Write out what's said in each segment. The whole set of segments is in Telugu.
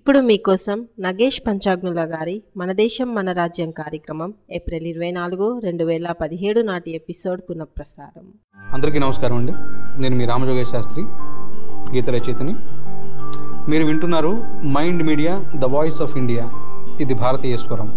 ఇప్పుడు మీకోసం నగేష్ పంచాగ్నుల గారి మన దేశం మన రాజ్యం కార్యక్రమం ఏప్రిల్ ఇరవై నాలుగు రెండు వేల పదిహేడు నాటి ఎపిసోడ్ పునఃప్రసారం అందరికీ నమస్కారం అండి నేను మీ రామజోగేష్ శాస్త్రి గీత రచయితని మీరు వింటున్నారు mind media the voice of India ఇది భారతీయ స్వరం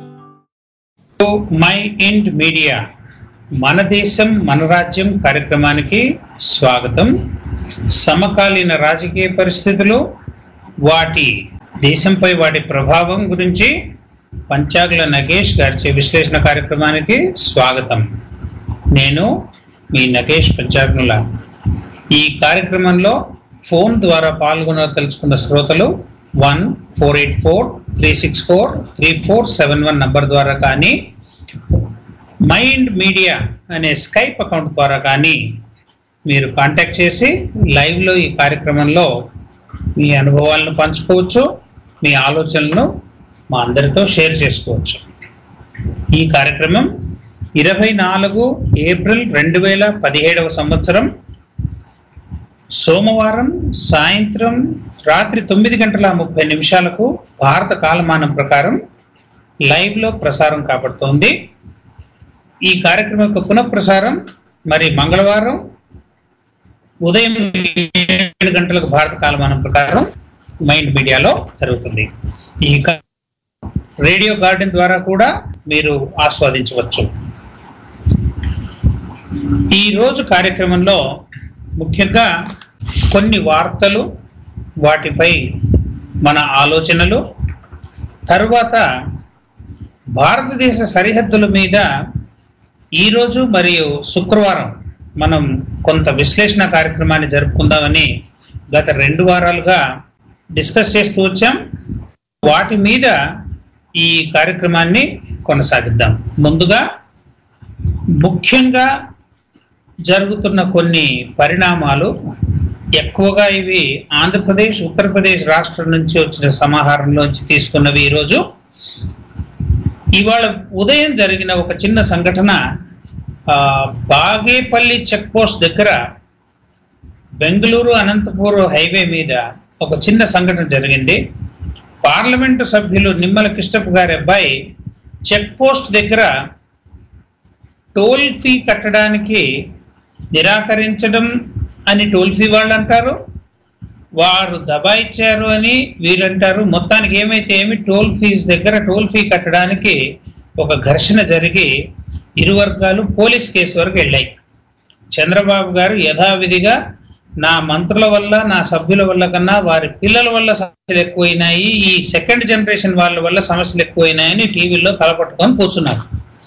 మై ఇండ్ మీడియా మన దేశం మన రాజ్యం కార్యక్రమానికి స్వాగతం సమకాలీన రాజకీయ పరిస్థితులు వాటి దేశంపై వాటి ప్రభావం గురించి పంచాగుల నగేష్ గారిచే విశ్లేషణ కార్యక్రమానికి స్వాగతం నేను మీ నగేష్ పంచాగ్నుల ఈ కార్యక్రమంలో ఫోన్ ద్వారా పాల్గొనదలుచుకున్న శ్రోతలు one four eight four three six four three four seven one number ద్వారా కానీ మైండ్ మీడియా అనే స్కైప్ అకౌంట్ ద్వారా కానీ మీరు కాంటాక్ట్ చేసి లైవ్లో ఈ కార్యక్రమంలో మీ అనుభవాలను పంచుకోవచ్చు మీ ఆలోచనలను మా అందరితో షేర్ చేసుకోవచ్చు ఈ కార్యక్రమం ఇరవై నాలుగు ఏప్రిల్ రెండు వేల పదిహేడవ సంవత్సరం సోమవారం సాయంత్రం రాత్రి తొమ్మిది గంటల ముప్పై నిమిషాలకు భారత కాలమానం ప్రకారం లైవ్లో ప్రసారం కాబడుతోంది ఈ కార్యక్రమం యొక్క పునఃప్రసారం మరి మంగళవారం ఉదయం ఏడు గంటలకు భారత కాలమానం ప్రకారం మైండ్ మీడియాలో జరుగుతుంది ఈ కా- రేడియో గార్డెన్ ద్వారా కూడా మీరు ఆస్వాదించవచ్చు ఈ రోజు కార్యక్రమంలో ముఖ్యంగా కొన్ని వార్తలు వాటిపై మన ఆలోచనలు తరువాత భారతదేశ సరిహద్దుల మీద ఈరోజు మరియు శుక్రవారం మనం కొంత విశ్లేషణ కార్యక్రమాన్ని జరుపుకుందామని గత రెండు వారాలుగా డిస్కస్ చేస్తూ వచ్చాం వాటి మీద ఈ కార్యక్రమాన్ని కొనసాగిద్దాం ముందుగా ముఖ్యంగా జరుగుతున్న కొన్ని పరిణామాలు ఎక్కువగా ఇవి ఆంధ్రప్రదేశ్ ఉత్తరప్రదేశ్ రాష్ట్రం నుంచి వచ్చిన సమాహారంలోంచి తీసుకున్నవి ఈరోజు ఇవాళ ఉదయం జరిగిన ఒక చిన్న సంఘటన ఆ, బాగేపల్లి చెక్ పోస్ట్ దగ్గర బెంగళూరు అనంతపూర్ హైవే మీద ఒక చిన్న సంఘటన జరిగింది పార్లమెంటు సభ్యులు నిమ్మల కృష్ణప్ప గారి అబ్బాయి చెక్ పోస్ట్ దగ్గర టోల్ ఫీ కట్టడానికి నిరాకరించడం అని టోల్ ఫీ వాళ్ళు అంటారు వారు దబాయిచ్చారు అని వీళ్ళంటారు మొత్తానికి ఏమైతే ఏమి టోల్ ఫీజు దగ్గర టోల్ ఫీ కట్టడానికి ఒక ఘర్షణ జరిగి ఇరు వర్గాలు పోలీస్ కేసు వరకు వెళ్ళాయి చంద్రబాబు గారు యథావిధిగా నా మంత్రుల వల్ల నా సభ్యుల వల్ల కన్నా వారి పిల్లల వల్ల సమస్యలు ఎక్కువైనాయి ఈ సెకండ్ జనరేషన్ వాళ్ళ వల్ల సమస్యలు ఎక్కువైనాయని టీవీలో తలపట్టుకొని కూర్చున్నారు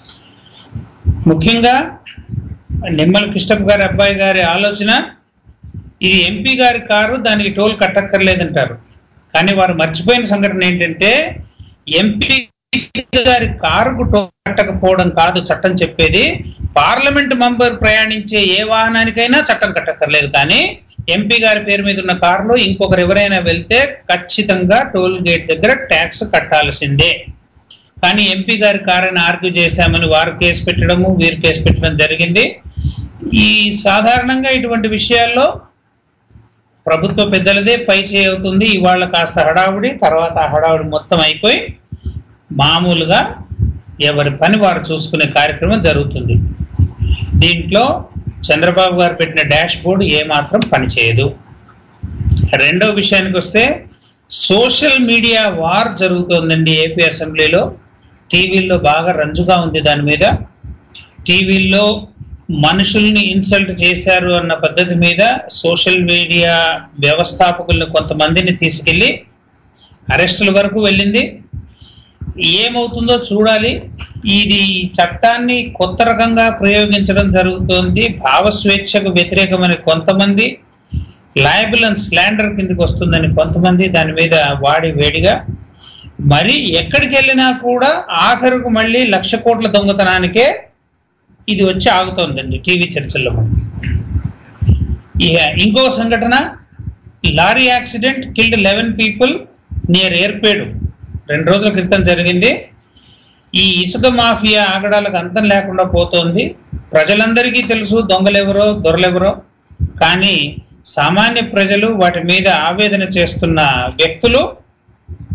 ముఖ్యంగా నిమ్మల కృష్ణప్ప గారి అబ్బాయి గారి ఆలోచన ఇది ఎంపీ గారి కారు దానికి టోల్ కట్టక్కర్లేదంటారు కానీ వారు మర్చిపోయిన సంఘటన ఏంటంటే ఎంపీ గారి కారుకు టోల్ కట్టకపోవడం కాదు చట్టం చెప్పేది పార్లమెంట్ మెంబర్ ప్రయాణించే ఏ వాహనానికైనా చట్టం కట్టక్కర్లేదు కానీ ఎంపీ గారి పేరు మీద ఉన్న కారులో ఇంకొకరు ఎవరైనా వెళ్తే ఖచ్చితంగా టోల్ గేట్ దగ్గర ట్యాక్స్ కట్టాల్సిందే కానీ ఎంపీ గారి కారుని ఆర్గ్యూ చేశామని వారు కేసు పెట్టడము వీరు కేసు పెట్టడం జరిగింది ఈ సాధారణంగా ఇటువంటి విషయాల్లో ప్రభుత్వ పెద్దలదే పై చేయి అవుతుంది ఇవాళ కాస్త హడావుడి తర్వాత ఆ హడావుడి మొత్తం అయిపోయి మామూలుగా ఎవరి పని వారు చూసుకునే కార్యక్రమం జరుగుతుంది దీంట్లో చంద్రబాబు గారు పెట్టిన డాష్ బోర్డు ఏమాత్రం పనిచేయదు రెండవ విషయానికి వస్తే సోషల్ మీడియా వార్ జరుగుతోందండి ఏపీ అసెంబ్లీలో టీవీల్లో బాగా రంజుగా ఉంది దాని మీద టీవీల్లో మనుషుల్ని ఇన్సల్ట్ చేశారు అన్న పద్ధతి మీద సోషల్ మీడియా వ్యవస్థాపకులను కొంతమందిని తీసుకెళ్లి అరెస్టుల వరకు వెళ్ళింది ఏమవుతుందో చూడాలి ఇది ఈ చట్టాన్ని కొత్త రకంగా ప్రయోగించడం జరుగుతోంది భావ స్వేచ్ఛకు వ్యతిరేకమని కొంతమంది లయబుల్ అండ్ స్లాండర్ కిందకి వస్తుందని కొంతమంది దాని మీద వాడి వేడిగా మరి ఎక్కడికి వెళ్ళినా కూడా ఆఖరుకు మళ్ళీ లక్ష కోట్ల దొంగతనానికే ఇది వచ్చి ఆగుతోందండి టీవీ చర్చల్లో ఇక ఇంకో సంఘటన lorry accident killed eleven people near Yerpedu రెండు రోజుల క్రితం జరిగింది ఈ ఇసుక మాఫియా ఆగడాలకు అంతం లేకుండా పోతోంది ప్రజలందరికీ తెలుసు దొంగలెవరో దొరలెవరో కానీ సామాన్య ప్రజలు వాటి మీద ఆవేదన చేస్తున్న వ్యక్తులు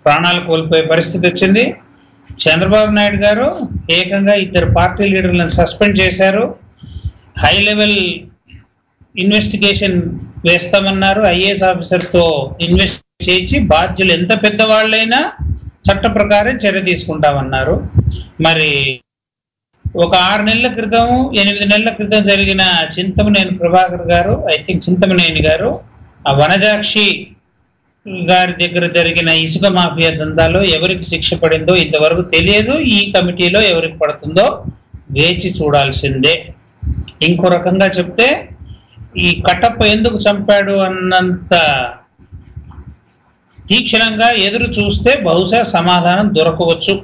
ప్రాణాలు కోల్పోయే పరిస్థితి వచ్చింది చంద్రబాబు నాయుడు గారు ఏకంగా ఇద్దరు పార్టీ లీడర్లను సస్పెండ్ చేశారు హై లెవెల్ ఇన్వెస్టిగేషన్ వేస్తామన్నారు ఐఏఎస్ ఆఫీసర్తో ఇన్వెస్ట్ చేయించి బాధ్యులు ఎంత పెద్దవాళ్ళైనా చట్ట ప్రకారం చర్య తీసుకుంటామన్నారు మరి ఒక ఆరు నెలల క్రితం ఎనిమిది నెలల క్రితం జరిగిన చింతమనేని ప్రభాకర్ గారు ఐ థింక్ చింతమనేని గారు ఆ వనజాక్షి గారి దగ్గర జరిగిన ఇసుక మాఫియా దందాలో ఎవరికి శిక్ష పడిందో ఇంతవరకు తెలియదు ఈ కమిటీలో ఎవరికి పడుతుందో వేచి చూడాల్సిందే ఇంకో రకంగా చెప్తే ఈ కట్టప్ప ఎందుకు చంపాడు అన్నంత తీక్షణంగా ఎదురు చూస్తే బహుశా సమాధానం దొరకవచ్చు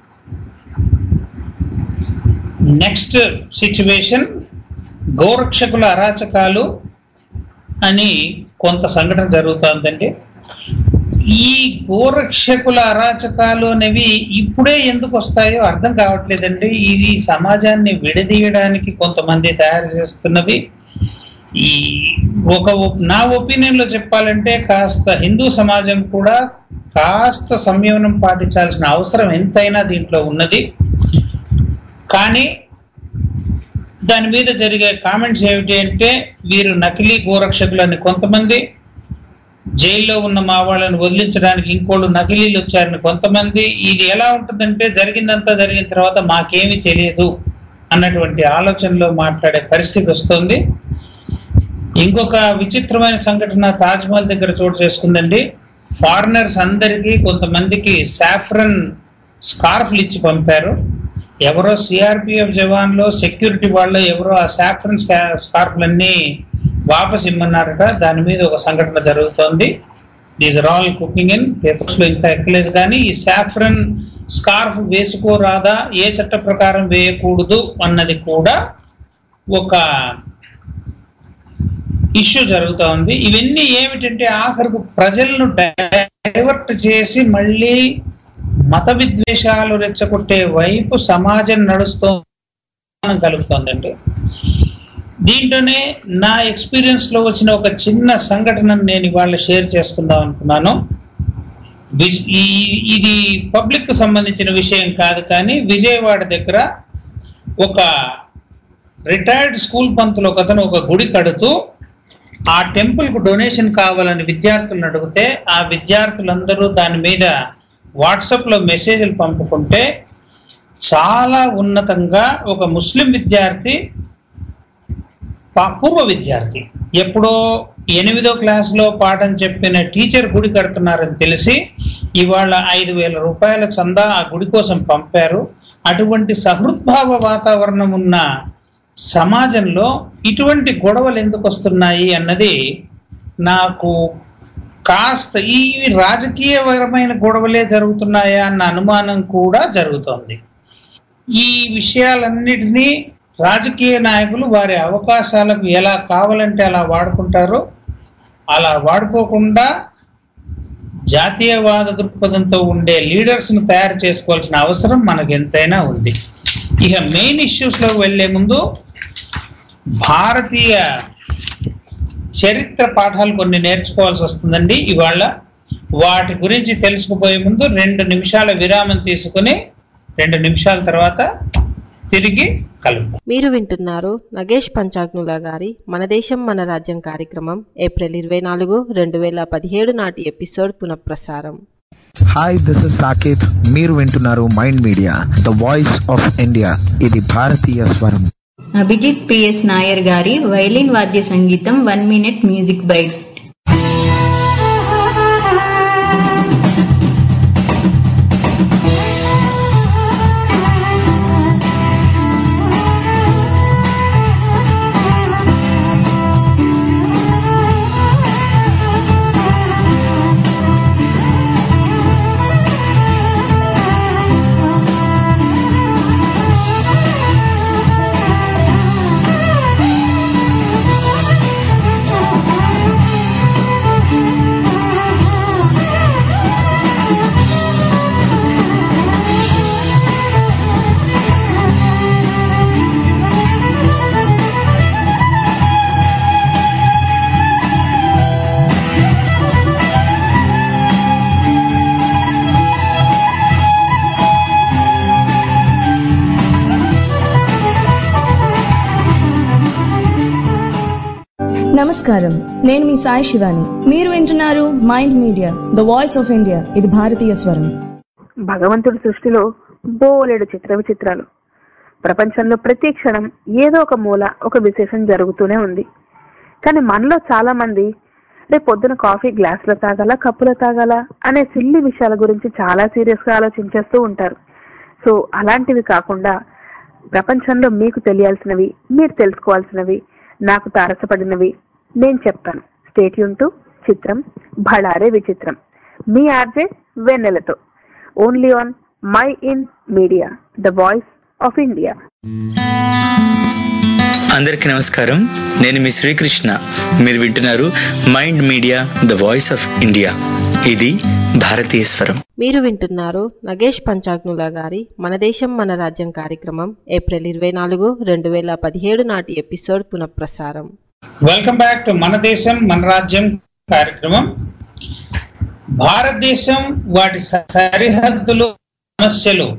నెక్స్ట్ సిచ్యువేషన్ గోరక్షకుల అరాచకాలు అని కొంత సంఘటన జరుగుతుందండి ఈ గోరక్షకుల అరాచకాలు అనేవి ఇప్పుడే ఎందుకు వస్తాయో అర్థం కావట్లేదండి ఇది సమాజాన్ని విడదీయడానికి కొంతమంది తయారు చేస్తున్నవి ఈ ఒక ఒప్- నా ఒపీనియన్ లో చెప్పాలంటే కాస్త హిందూ సమాజం కూడా కాస్త సంయమనం పాటించాల్సిన అవసరం ఎంతైనా దీంట్లో ఉన్నది కానీ దాని మీద జరిగే కామెంట్స్ ఏమిటి అంటే వీరు నకిలీ గోరక్షకులని కొంతమంది జైల్లో ఉన్న మా వాళ్ళని వదిలించడానికి ఇంకోళ్ళు నకిలీలు వచ్చారని కొంతమంది ఇది ఎలా ఉంటుందంటే జరిగిందంతా జరిగిన తర్వాత మాకేమీ తెలియదు అన్నటువంటి ఆలోచనలో మాట్లాడే పరిస్థితి వస్తుంది ఇంకొక విచిత్రమైన సంఘటన తాజ్ మహల్ దగ్గర చోటు చేసుకుందండి ఫారినర్స్ అందరికీ కొంతమందికి సాఫ్రన్ స్కార్ఫ్లు ఇచ్చి పంపారు ఎవరో సిఆర్పిఎఫ్ జవాన్లో సెక్యూరిటీ వాళ్ళు ఎవరో ఆ సాఫ్రన్ స్కార్ఫ్లన్నీ వాపస్ ఇమ్మన్నారట దాని మీద ఒక సంఘటన జరుగుతోంది these are all cooking in papers లో ఇంకా ఎక్కలేదు కానీ ఈ సాఫ్రన్ స్కార్ఫ్ వేసుకోరాదా ఏ చట్ట ప్రకారం వేయకూడదు అన్నది కూడా ఒక ఇష్యూ జరుగుతూ ఉంది ఇవన్నీ ఏమిటంటే ఆఖరికి ప్రజలను డైవర్ట్ చేసి మళ్ళీ మత విద్వేషాలు రెచ్చగొట్టే వైపు సమాజం నడుస్తూ కలుగుతోందండి దీంట్లోనే నా ఎక్స్పీరియన్స్ లో వచ్చిన ఒక చిన్న సంఘటనను నేను ఇవాళ షేర్ చేసుకుందాం అనుకున్నాను విజ్- ఈ- ఇది పబ్లిక్ కు సంబంధించిన విషయం కాదు కానీ విజయవాడ దగ్గర ఒక రిటైర్డ్ స్కూల్ పంతులు ఒక అతను ఒక గుడి కడుతూ ఆ టెంపుల్ కు డొనేషన్ కావాలని విద్యార్థులను అడిగితే ఆ విద్యార్థులందరూ దాని మీద వాట్సాప్ లో మెసేజ్లు పంపుకుంటే చాలా ఉన్నతంగా ఒక ముస్లిం విద్యార్థి పా- పూర్వ విద్యార్థి ఎప్పుడో ఎనిమిదో క్లాస్ లో పాఠం చెప్పిన టీచర్ గుడి కడుతున్నారని తెలిసి ఇవాళ ఐదు వేల రూపాయల చందా ఆ గుడి కోసం పంపారు అటువంటి సహృద్భావ వాతావరణం ఉన్న సమాజంలో ఇటువంటి గొడవలు ఎందుకు వస్తున్నాయి అన్నది నాకు కాస్త ఈ రాజకీయపరమైన గొడవలే జరుగుతున్నాయా అన్న అనుమానం కూడా జరుగుతోంది ఈ విషయాలన్నిటినీ రాజకీయ నాయకులు వారి అవకాశాలకు ఎలా కావాలంటే అలా వాడుకుంటారు అలా వాడుకోకుండా జాతీయవాద దృక్పథంతో ఉండే లీడర్స్ ను తయారు చేసుకోవాల్సిన అవసరం మనకు ఎంతైనా ఉంది ఇక మెయిన్ ఇష్యూస్ లోకి వెళ్లే ముందు భారతీయ చరిత్ర పాఠాలు కొన్ని నేర్చుకోవాల్సి వస్తుందండి ఇవాళ వాటి గురించి తెలుసుకుపోయే ముందు రెండు నిమిషాల విరామం తీసుకుని రెండు నిమిషాల తర్వాత తిరిగి కలుద్దాం మీరు వింటున్నారు నగేష్ పంచాగ్నుల గారి మన దేశం మన రాజ్యం కార్యక్రమం ఏప్రిల్ ఇరవై నాలుగు రెండు వేల పదిహేడు నాటి ఎపిసోడ్ పునఃప్రసారం హాయ్ దిస్ ఇస్ సాకేత్ మీరు వింటున్నారు mind media the voice of India ఇది భారతీయ స్వరం అభిజిత్ పిఎస్ నాయర్ గారి వైలిన్ వాద్య సంగీతం one minute music bite Thank you. నమస్కారం నేను మీ సాయి శివాని మీరు వింటున్నారు mind media the voice of India ఇది భారతీయ స్వరం భగవంతుడి సృష్టిలో బోలెడు చిత్ర విచిత్రాలు ప్రపంచంలో ప్రతి క్షణం ఏదో ఒక మూల ఒక విశేషం జరుగుతూనే ఉంది కానీ మనలో చాలా మంది రేపు పొద్దున కాఫీ గ్లాసులో తాగాల కప్పులో తాగాల అనే సిల్లి విషయాల గురించి చాలా సీరియస్ గా ఆలోచించేస్తూ ఉంటారు సో అలాంటివి కాకుండా ప్రపంచంలో మీకు తెలియాల్సినవి మీరు తెలుసుకోవాల్సినవి నాకు తారసపడినవి నేను చెప్తాను స్టేట్ టు చిత్రం భళారే విచిత్రం మీ ఆర్జే వెన్నెలతో only on my in media the voice of India అందరికీ నమస్కారం నేను మీ శ్రీకృష్ణ మీరు వింటున్నారు mind media the voice of India ఇది భారతీయ స్వరం మీరు వింటున్నారు నగేష్ పంచాగ్నుల గారి మన దేశం మన రాజ్యం కార్యక్రమం ఏప్రిల్ ఇరవై నాలుగు రెండు వేల పదిహేడు నాటి ఎపిసోడ్ పునఃప్రసారం వెల్కమ్ బ్యాక్ టు మన దేశం మన రాజ్యం కార్యక్రమం భారతదేశం వాటి సరిహద్దులు సమస్యలు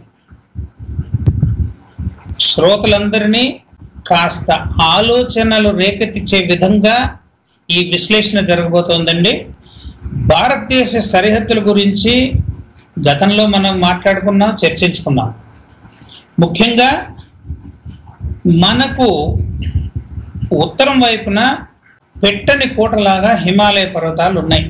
శ్రోతలందరినీ కాస్త ఆలోచనలు రేకెత్తించే విధంగా ఈ విశ్లేషణ జరగబోతోందండి భారతదేశ సరిహద్దుల గురించి గతంలో మనం మాట్లాడుకున్నాం చర్చించుకున్నాం ముఖ్యంగా మనకు ఉత్తరం వైపున పెట్టని కోటలాగా హిమాలయ పర్వతాలు ఉన్నాయి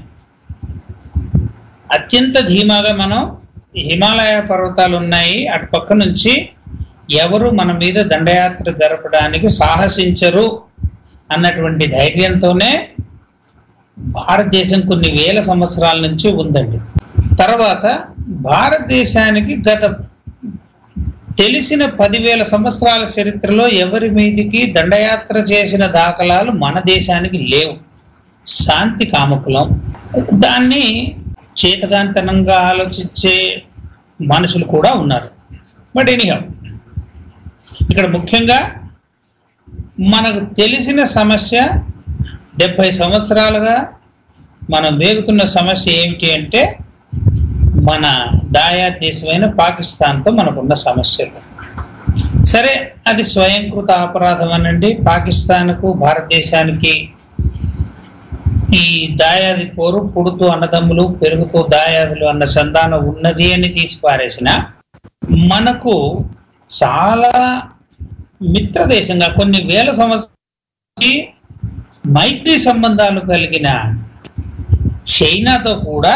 అత్యంత ధీమాగా మనం హిమాలయ పర్వతాలు ఉన్నాయి అటు పక్క నుంచి ఎవరు మన మీద దండయాత్ర జరపడానికి సాహసించరు అన్నటువంటి ధైర్యంతోనే భారతదేశం కొన్ని వేల సంవత్సరాల నుంచి ఉందండి తర్వాత భారతదేశానికి గత తెలిసిన పదివేల సంవత్సరాల చరిత్రలో ఎవరి మీదికి దండయాత్ర చేసిన దాఖలాలు మన దేశానికి లేవు శాంతి కాముకులం దాన్ని చేతగాంతనంగా ఆలోచించే మనుషులు కూడా ఉన్నారు బట్ ఎనీహౌ ఇక్కడ ముఖ్యంగా మనకు తెలిసిన సమస్య డెబ్బై సంవత్సరాలుగా మనం వేగుతున్న సమస్య ఏమిటి అంటే మన దాయా దేశమైన పాకిస్తాన్తో మనకున్న సమస్యలు సరే అది స్వయంకృత అపరాధం అనండి పాకిస్తాన్కు భారతదేశానికి ఈ దాయాది పోరు పుడుతూ అన్నదమ్ములు పెరుగుతూ దాయాదులు అన్న సంధానం ఉన్నది అని తీసి పారేసిన మనకు చాలా మిత్ర దేశంగా కొన్ని వేల సంవత్సరాలకి మైత్రి సంబంధాలు కలిగిన చైనాతో కూడా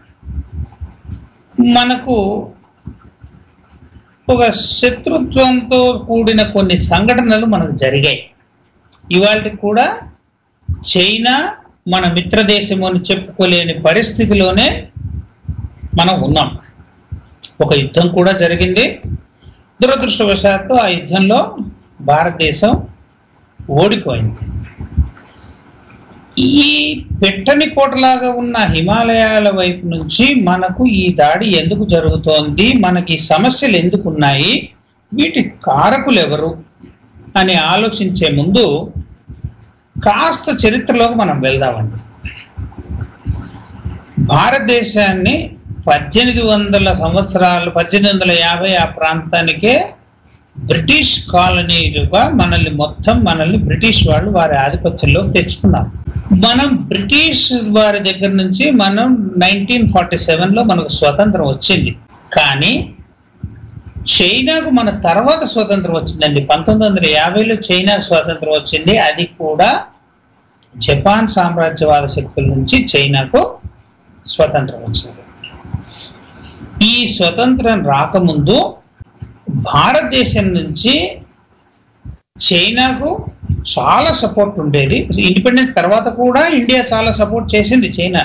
మనకు ఒక శత్రుత్వంతో కూడిన కొన్ని సంఘటనలు మనకు జరిగాయి ఇవాళకి కూడా చైనా మన మిత్ర దేశం అని చెప్పుకోలేని పరిస్థితిలోనే మనం ఉన్నాం ఒక యుద్ధం కూడా జరిగింది దురదృష్టవశాత్తు ఆ యుద్ధంలో భారతదేశం ఓడిపోయింది ఈ పెట్టని కోటలాగా ఉన్న హిమాలయాల వైపు నుంచి మనకు ఈ దాడి ఎందుకు జరుగుతోంది మనకి ఈ సమస్యలు ఎందుకు ఉన్నాయి వీటి కారకులు ఎవరు అని ఆలోచించే ముందు కాస్త చరిత్రలోకి మనం వెళ్దామండి భారతదేశాన్ని పద్దెనిమిది వందల సంవత్సరాలు పద్దెనిమిది వందల యాభై ఆ ప్రాంతానికే బ్రిటిష్ కాలనీలుగా మనల్ని మొత్తం మనల్ని బ్రిటిష్ వాళ్ళు వారి ఆధిపత్యంలోకి తెచ్చుకున్నారు మనం బ్రిటిష్ వారి దగ్గర నుంచి మనం నైన్టీన్ ఫార్టీ సెవెన్లో మనకు స్వతంత్రం వచ్చింది కానీ చైనాకు మన తర్వాత స్వతంత్రం వచ్చిందండి పంతొమ్మిది వందల యాభైలో చైనాకు స్వాతంత్రం వచ్చింది అది కూడా జపాన్ సామ్రాజ్యవాద శక్తుల నుంచి చైనాకు స్వతంత్రం వచ్చింది ఈ స్వతంత్రం రాకముందు భారతదేశం నుంచి చైనాకు చాలా సపోర్ట్ ఉండేది ఇండిపెండెన్స్ తర్వాత కూడా ఇండియా చాలా సపోర్ట్ చేసింది చైనా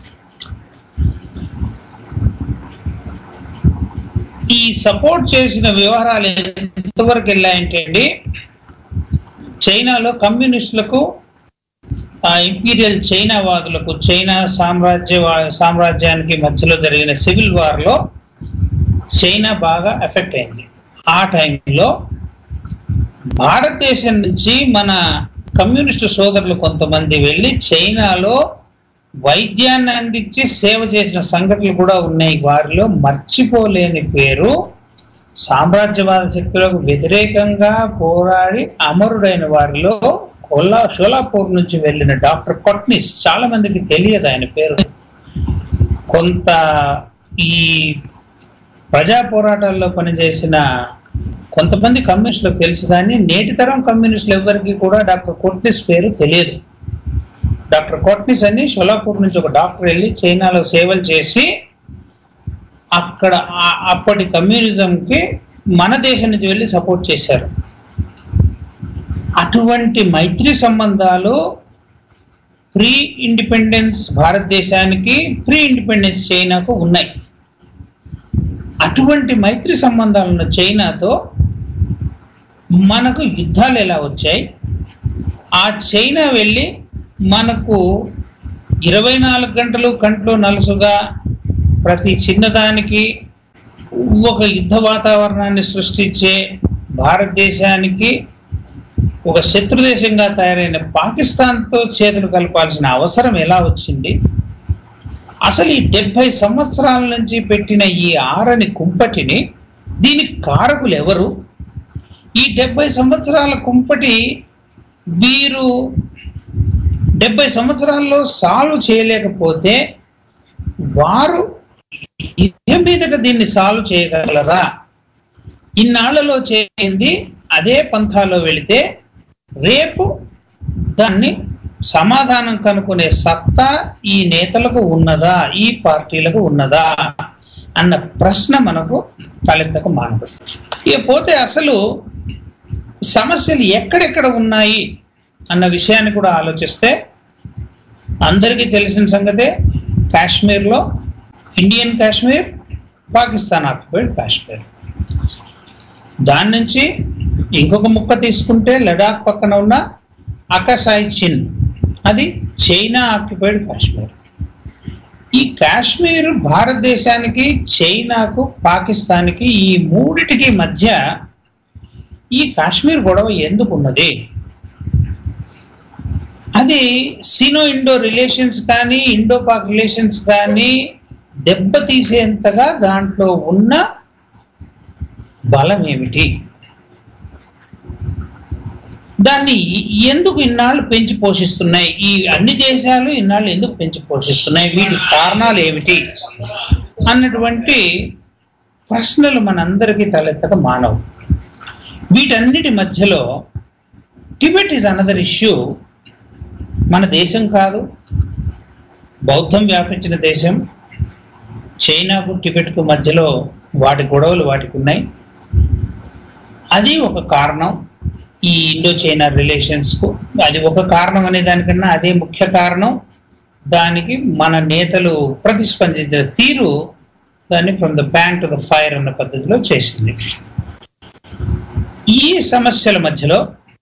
ఈ సపోర్ట్ చేసిన వ్యవహారాలు ఎంతవరకు వెళ్ళాయంటే అండి చైనాలో కమ్యూనిస్టులకు ఆ ఇంపీరియల్ చైనా వాదులకు చైనా సామ్రాజ్య సామ్రాజ్యానికి మధ్యలో జరిగిన సివిల్ వార్ లో చైనా బాగా ఎఫెక్ట్ అయింది ఆ టైంలో భారతదేశం నుంచి మన కమ్యూనిస్టు సోదరులు కొంతమంది వెళ్ళి చైనాలో వైద్యాన్ని అందించి సేవ చేసిన సంఘటనలు కూడా ఉన్నాయి వారిలో మర్చిపోలేని పేరు సామ్రాజ్యవాద శక్తులకు వ్యతిరేకంగా పోరాడి అమరుడైన వారిలో కొల్లా షోలాపూర్ నుంచి వెళ్ళిన డాక్టర్ కొట్నిస్ చాలా మందికి తెలియదు ఆయన పేరు కొంత ఈ ప్రజా పోరాటాల్లో పనిచేసిన కొంతమంది కమ్యూనిస్టులకు తెలుసు కానీ నేటి తరం కమ్యూనిస్టులు ఎవరికి కూడా డాక్టర్ కొట్నిస్ పేరు తెలియదు డాక్టర్ కొట్నిస్ అని షోలాపూర్ నుంచి ఒక డాక్టర్ వెళ్ళి చైనాలో సేవలు చేసి అక్కడ ఆ- అప్పటి కమ్యూనిజంకి మన దేశం నుంచి వెళ్ళి సపోర్ట్ చేశారు అటువంటి మైత్రి సంబంధాలు ప్రీ ఇండిపెండెన్స్ భారతదేశానికి ప్రీ ఇండిపెండెన్స్ చైనాకు ఉన్నాయి అటువంటి మైత్రి సంబంధాలను చైనాతో మనకు యుద్ధాలు ఎలా వచ్చాయి ఆ చైనా వెళ్ళి మనకు ఇరవై నాలుగు గంటలు కంట్లో నలుసుగా ప్రతి చిన్నదానికి ఒక యుద్ధ వాతావరణాన్ని సృష్టించే భారతదేశానికి ఒక శత్రు దేశంగా తయారైన పాకిస్తాన్తో చేతులు కలపాల్సిన అవసరం ఎలా వచ్చింది అసలు ఈ డెబ్బై సంవత్సరాల నుంచి పెట్టిన ఈ ఆరని కుంపటిని దీనికి కారకులు ఎవరు ఈ డెబ్బై సంవత్సరాల కుంపటి వీరు డెబ్బై సంవత్సరాల్లో సాల్వ్ చేయలేకపోతే వారు ఇదే మీదట దీన్ని సాల్వ్ చేయగలరా ఇన్నాళ్లలో చేయింది అదే పంథాలో వెళితే రేపు దాన్ని సమాధానం కనుక్కునే సత్తా ఈ నేతలకు ఉన్నదా ఈ పార్టీలకు ఉన్నదా అన్న ప్రశ్న మనకు తలెత్తక మానదు ఇక పోతే అసలు సమస్యలు ఎక్కడెక్కడ ఉన్నాయి అన్న విషయాన్ని కూడా ఆలోచిస్తే అందరికీ తెలిసిన సంగతే కాశ్మీర్లో ఇండియన్ కాశ్మీర్ పాకిస్తాన్ ఆక్యుపైడ్ కాశ్మీర్ దాని నుంచి ఇంకొక ముక్క తీసుకుంటే లడాక్ పక్కన ఉన్న అకసాయి చిన్ అది చైనా ఆక్యుపైడ్ కాశ్మీర్ ఈ కాశ్మీర్ భారతదేశానికి చైనాకు పాకిస్తాన్కి ఈ మూడిటికి మధ్య ఈ కాశ్మీర్ గొడవ ఎందుకు ఉన్నది అది సినో ఇండో రిలేషన్స్ కానీ ఇండో పాక్ రిలేషన్స్ కానీ దెబ్బతీసేంతగా దాంట్లో ఉన్న బలం ఏమిటి దాన్ని ఎందుకు ఇన్నాళ్ళు పెంచి పోషిస్తున్నాయి ఈ అన్ని దేశాలు ఇన్నాళ్ళు ఎందుకు పెంచి పోషిస్తున్నాయి వీటి కారణాలు ఏమిటి అన్నటువంటి ప్రశ్నలు మనందరికీ తలెత్తక మానవు వీటన్నిటి మధ్యలో టిబెట్ ఇస్ అనదర్ ఇష్యూ మన దేశం కాదు బౌద్ధం వ్యాపించిన దేశం చైనాకు టిబెట్కు మధ్యలో వాటి గొడవలు వాటికి ఉన్నాయి అది ఒక కారణం ఈ ఇండో చైనా రిలేషన్స్ కు అది ఒక కారణం అనే దానికన్నా అదే ముఖ్య కారణం దానికి మన నేతలు ప్రతిస్పందించిన తీరు దాన్ని from the pan to the fire అన్న పద్ధతిలో చేసింది ఈ సమస్యల మధ్యలో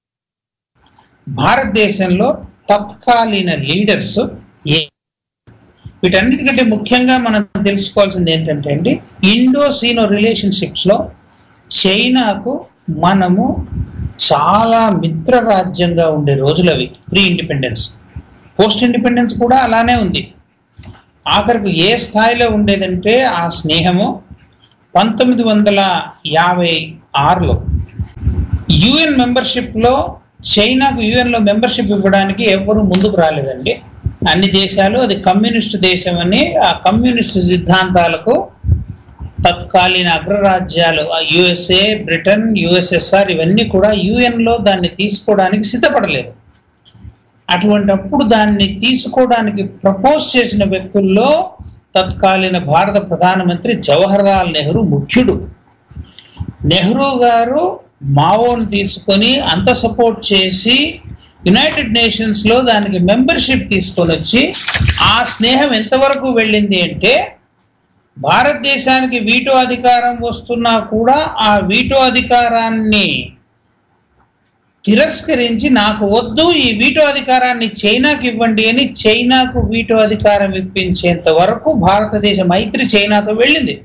భారతదేశంలో తత్కాలీన లీడర్స్ ఏ వీటన్నిటికంటే ముఖ్యంగా మనం తెలుసుకోవాల్సింది ఏంటంటే అండి ఇండో సీనో రిలేషన్షిప్స్ లో చైనాకు మనము చాలా మిత్ర రాజ్యంగా ఉండే రోజులు అవి ప్రీ ఇండిపెండెన్స్ పోస్ట్ ఇండిపెండెన్స్ కూడా అలానే ఉంది ఆఖరికి ఏ స్థాయిలో ఉండేదంటే ఆ స్నేహము పంతొమ్మిది వందల యాభై ఆరులో యుఎన్ మెంబర్షిప్ లో చైనాకు యుఎన్ లో మెంబర్షిప్ ఇవ్వడానికి ఎవరు ముందుకు రాలేదండి అన్ని దేశాలు అది కమ్యూనిస్ట్ దేశం అని ఆ కమ్యూనిస్ట్ సిద్ధాంతాలకు తత్కాలీన అగ్రరాజ్యాలు యుఎస్ఏ బ్రిటన్ యుఎస్ఎస్ఆర్ ఇవన్నీ కూడా యుఎన్ లో దాన్ని తీసుకోవడానికి సిద్ధపడలేదు అటువంటప్పుడు దాన్ని తీసుకోవడానికి ప్రపోజ్ చేసిన వ్యక్తుల్లో తత్కాలీన భారత ప్రధానమంత్రి జవహర్లాల్ నెహ్రూ ముఖ్యుడు నెహ్రూ గారు మావోను తీసుకొని అంత సపోర్ట్ చేసి యునైటెడ్ నేషన్స్ లో దానికి మెంబర్షిప్ తీసుకొని వచ్చి ఆ స్నేహం ఎంతవరకు వెళ్ళింది అంటే భారతదేశానికి వీటో అధికారం వస్తున్నా కూడా ఆ వీటో అధికారాన్ని తిరస్కరించి నాకు వద్దు ఈ వీటో అధికారాన్ని చైనాకి ఇవ్వండి అని చైనాకు వీటో అధికారం ఇప్పించేంత వరకు భారతదేశ మైత్రి చైనాతో వెళ్ళింది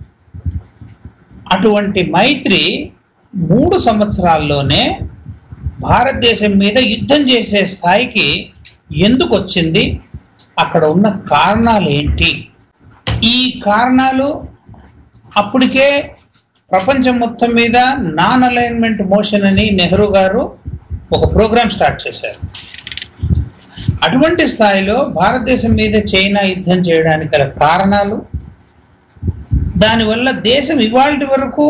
అటువంటి మైత్రి మూడు సంవత్సరాల్లోనే భారతదేశం మీద యుద్ధం చేసే స్థాయికి ఎందుకు వచ్చింది అక్కడ ఉన్న కారణాలు ఏంటి ఈ కారణాలు అప్పటికే ప్రపంచం మొత్తం మీద నాన్ అలైన్మెంట్ మోషన్ అని నెహ్రూ గారు ఒక ప్రోగ్రాం స్టార్ట్ చేశారు అటువంటి స్థాయిలో భారతదేశం మీద చైనా యుద్ధం చేయడానికి గల కారణాలు దానివల్ల దేశం ఇవాళ వరకు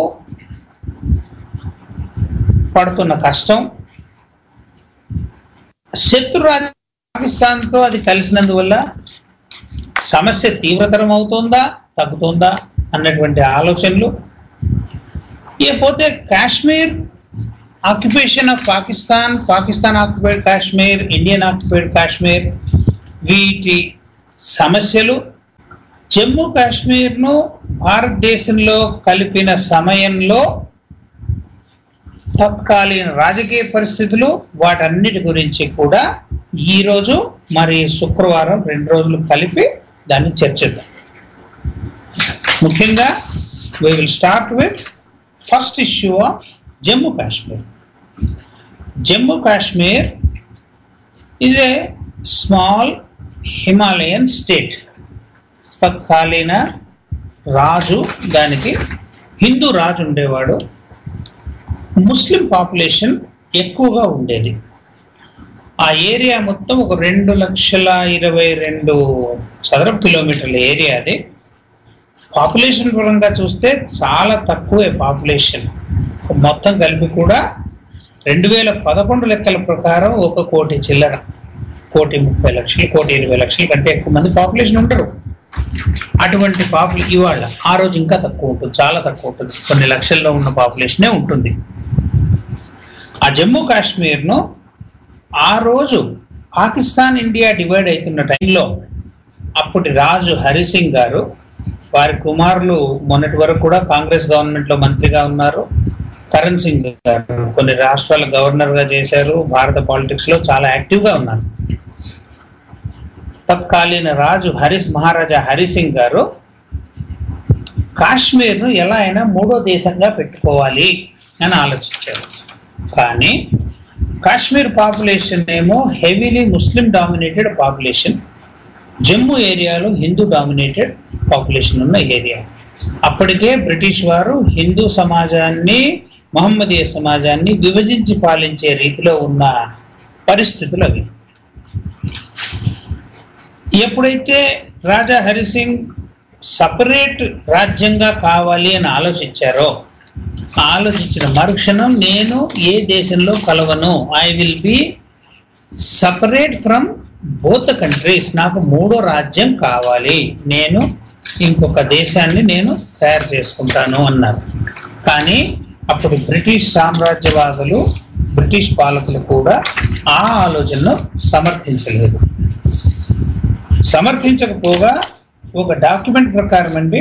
పడుతున్న కష్టం శత్రు రాజ్యం పాకిస్తాన్తో అది కలిసినందువల్ల సమస్య తీవ్రతరం అవుతుందా తగ్గుతుందా అన్నటువంటి ఆలోచనలు ఇకపోతే Kashmir occupation of Pakistan Pakistan occupied Kashmir Indian occupied Kashmir వీటి సమస్యలు జమ్మూ కాశ్మీర్ను భారతదేశంలో కలిపిన సమయంలో తత్కాలీన రాజకీయ పరిస్థితులు వాటన్నిటి గురించి కూడా ఈ రోజు మరి శుక్రవారం రెండు రోజులు కలిపి దాన్ని చర్చిద్దాం ముఖ్యంగా we will start with first issue of Jammu Kashmir Jammu Kashmir is a small Himalayan state తత్కాలీన రాజు దానికి హిందూ రాజు ఉండేవాడు ముస్లిం పాపులేషన్ ఎక్కువగా ఉండేది ఆ ఏరియా మొత్తం ఒక రెండు లక్షల ఇరవై రెండు చదరపు కిలోమీటర్ల ఏరియా అది పాపులేషన్ పరంగా చూస్తే చాలా తక్కువే పాపులేషన్ మొత్తం కలిపి కూడా రెండు వేల పదకొండు లెక్కల ప్రకారం ఒక కోటి చిల్లర కోటి ముప్పై లక్షలు కోటి ఇరవై లక్షల కంటే ఎక్కువ మంది పాపులేషన్ ఉంటారు అటువంటి పాపులే ఇవాళ ఆ రోజు ఇంకా తక్కువ ఉంటుంది చాలా తక్కువ ఉంటుంది కొన్ని లక్షల్లో ఉన్న పాపులేషనే ఉంటుంది ఆ జమ్మూ కాశ్మీర్ను ఆ రోజు పాకిస్తాన్ ఇండియా డివైడ్ అవుతున్న టైంలో అప్పటి రాజు హరిసింగ్ గారు వారి కుమారులు మొన్నటి వరకు కూడా కాంగ్రెస్ గవర్నమెంట్ లో మంత్రిగా ఉన్నారు కరణ్ సింగ్ గారు కొన్ని రాష్ట్రాల గవర్నర్ గా చేశారు భారత పాలిటిక్స్ లో చాలా యాక్టివ్ గా ఉన్నారు తత్కాలీన రాజు హరిస్ మహారాజా హరిసింగ్ గారు కాశ్మీర్ ను ఎలా అయినా మూడో దేశంగా పెట్టుకోవాలి అని ఆలోచించారు కానీ కాశ్మీర్ పాపులేషన్ ఏమో heavily Muslim dominated population Jammu ఏరియాలో హిందూ డామినేటెడ్ పాపులేషన్ ఉన్న ఏరియా అప్పటికే బ్రిటిష్ వారు హిందూ సమాజాన్ని మహమ్మదీయ సమాజాన్ని విభజించి పాలించే రీతిలో ఉన్న పరిస్థితులు అవి ఎప్పుడైతే రాజా హరిసింగ్ సపరేట్ రాజ్యంగా కావాలి అని ఆలోచించారో ఆలోచించిన మరుక్షణం నేను ఏ దేశంలో కలవను I will be separate from both countries నాకు మూడో రాజ్యం కావాలి నేను ఇంకొక దేశాన్ని నేను తయారు చేసుకుంటాను అన్నారు కానీ అప్పుడు బ్రిటిష్ సామ్రాజ్యవాదులు బ్రిటిష్ పాలకులు కూడా ఆ ఆలోచనను సమర్థించలేదు సమర్థించకపోగా ఒక డాక్యుమెంట్ ప్రకారం అండి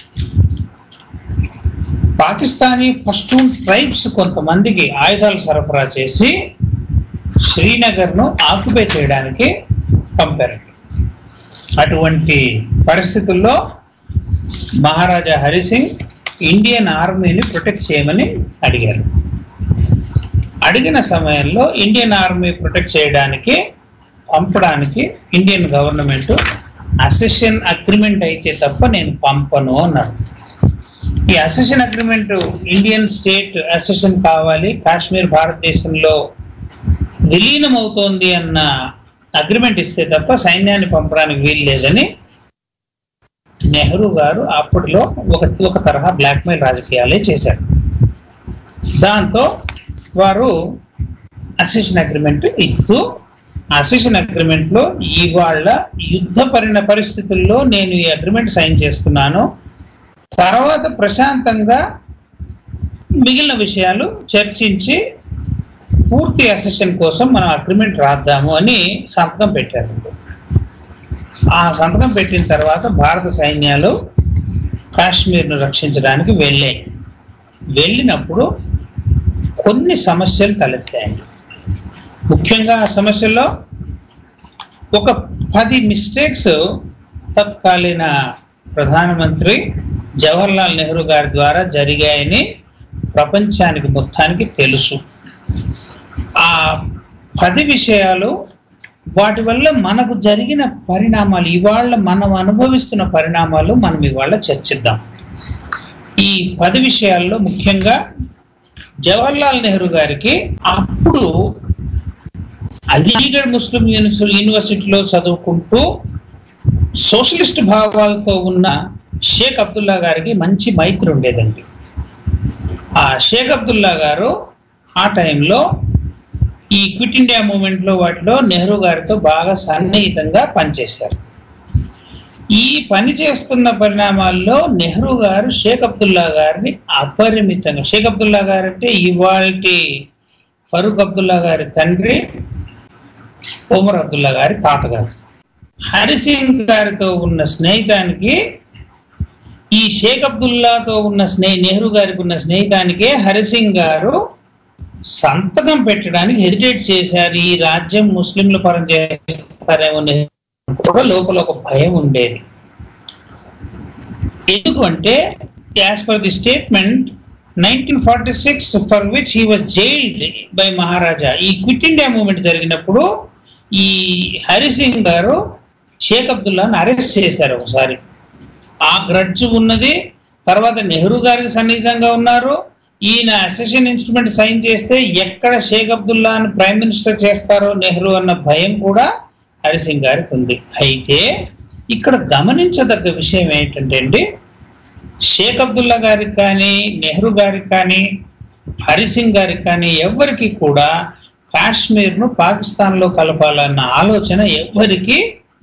పాకిస్తానీ పష్టూన్ ట్రైబ్స్ కొంతమందికి ఆయుధాలు సరఫరా చేసి శ్రీనగర్ ను ఆక్యుపై చేయడానికి పంపారు అటువంటి పరిస్థితుల్లో మహారాజా హరిసింగ్ ఇండియన్ ఆర్మీని ప్రొటెక్ట్ చేయమని అడిగారు అడిగిన సమయంలో ఇండియన్ ఆర్మీ ప్రొటెక్ట్ చేయడానికి పంపడానికి ఇండియన్ గవర్నమెంట్ అసెషన్ అగ్రిమెంట్ అయితే తప్ప నేను పంపను అన్నారు ఈ accession agreement Indian state accession కావాలి కాశ్మీర్ భారతదేశంలో విలీనం అవుతోంది అన్న అగ్రిమెంట్ ఇస్తే తప్ప సైన్యాన్ని పంపడానికి వీలు లేదని నెహ్రూ గారు అప్పట్లో ఒక ఒక తరహా బ్లాక్మెయిల్ రాజకీయాలే చేశారు దాంతో వారు అసెషన్ అగ్రిమెంట్ ఇస్తూ అసెషన్ అగ్రిమెంట్ లో ఇవాళ యుద్ధ పరిణ పరిస్థితుల్లో నేను ఈ అగ్రిమెంట్ సైన్ చేస్తున్నాను తర్వాత ప్రశాంతంగా మిగిలిన విషయాలు చర్చించి పూర్తి అసెషన్ కోసం మనం అగ్రిమెంట్ రాద్దాము అని సంతకం పెట్టారు ఆ సంతకం పెట్టిన తర్వాత భారత సైన్యాలు కాశ్మీర్ను రక్షించడానికి వెళ్ళాయి వెళ్ళినప్పుడు కొన్ని సమస్యలు తలెత్తాయండి ముఖ్యంగా ఆ సమస్యల్లో ఒక పది మిస్టేక్స్ తత్కాలీన ప్రధానమంత్రి జవహర్లాల్ నెహ్రూ గారి ద్వారా జరిగాయని ప్రపంచానికి మొత్తానికి తెలుసు ఆ పది విషయాలు వాటి వల్ల మనకు జరిగిన పరిణామాలు ఇవాళ మనం అనుభవిస్తున్న పరిణామాలు మనం ఇవాళ చర్చిద్దాం ఈ పది విషయాల్లో ముఖ్యంగా జవహర్లాల్ నెహ్రూ గారికి అప్పుడు అలీగఢ్ ముస్లిం యూనివర్సి- యూనివర్సిటీలో చదువుకుంటూ సోషలిస్ట్ భావాలతో ఉన్న షేక్ అబ్దుల్లా గారికి మంచి మైత్రి ఉండేదండి ఆ షేక్ అబ్దుల్లా గారు ఆ టైంలో ఈ క్విట్ ఇండియా మూమెంట్ లో వాటిలో నెహ్రూ గారితో బాగా సన్నిహితంగా పనిచేశారు ఈ పని చేస్తున్న పరిణామాల్లో నెహ్రూ గారు షేక్ అబ్దుల్లా గారిని అపరిమితంగా షేక్ అబ్దుల్లా గారు అంటే ఇవాల్టి ఫరూక్ అబ్దుల్లా గారి తండ్రి ఒమర్ అబ్దుల్లా గారి తాతగారు హరిసింగ్ గారితో ఉన్న స్నేహితానికి ఈ షేక్ అబ్దుల్లాతో ఉన్న స్నేహ నెహ్రూ గారికి ఉన్న స్నేహితానికే హరిసింగ్ గారు సంతకం పెట్టడానికి హెసిటేట్ చేశారు ఈ రాజ్యం ముస్లింల పరం చేస్తారేమో నెహ్రూ కూడా లోపల ఒక భయం ఉండేది ఎందుకు అంటే as per the statement nineteen forty six for which he was jailed by Maharaja ఈ క్విట్ ఇండియా మూవ్మెంట్ జరిగినప్పుడు ఈ హరిసింగ్ గారు షేక్ అబ్దుల్లాని అరెస్ట్ చేశారు ఒకసారి ఆ గ్రడ్జ్ ఉన్నది తర్వాత నెహ్రూ గారికి సన్నిహితంగా ఉన్నారు ఈయన అసెషన్ ఇన్స్ట్రుమెంట్ సైన్ చేస్తే ఎక్కడ షేక్ అబ్దుల్లాని ప్రైమ్ మినిస్టర్ చేస్తారో నెహ్రూ అన్న భయం కూడా హరిసింగ్ గారికి ఉంది అయితే ఇక్కడ గమనించదగ్గ విషయం ఏంటంటే అండి షేక్ అబ్దుల్లా గారికి కానీ నెహ్రూ గారికి కానీ హరిసింగ్ గారికి కానీ ఎవరికి కూడా కాశ్మీర్ను పాకిస్తాన్లో కలపాలన్న ఆలోచన ఎవ్వరికి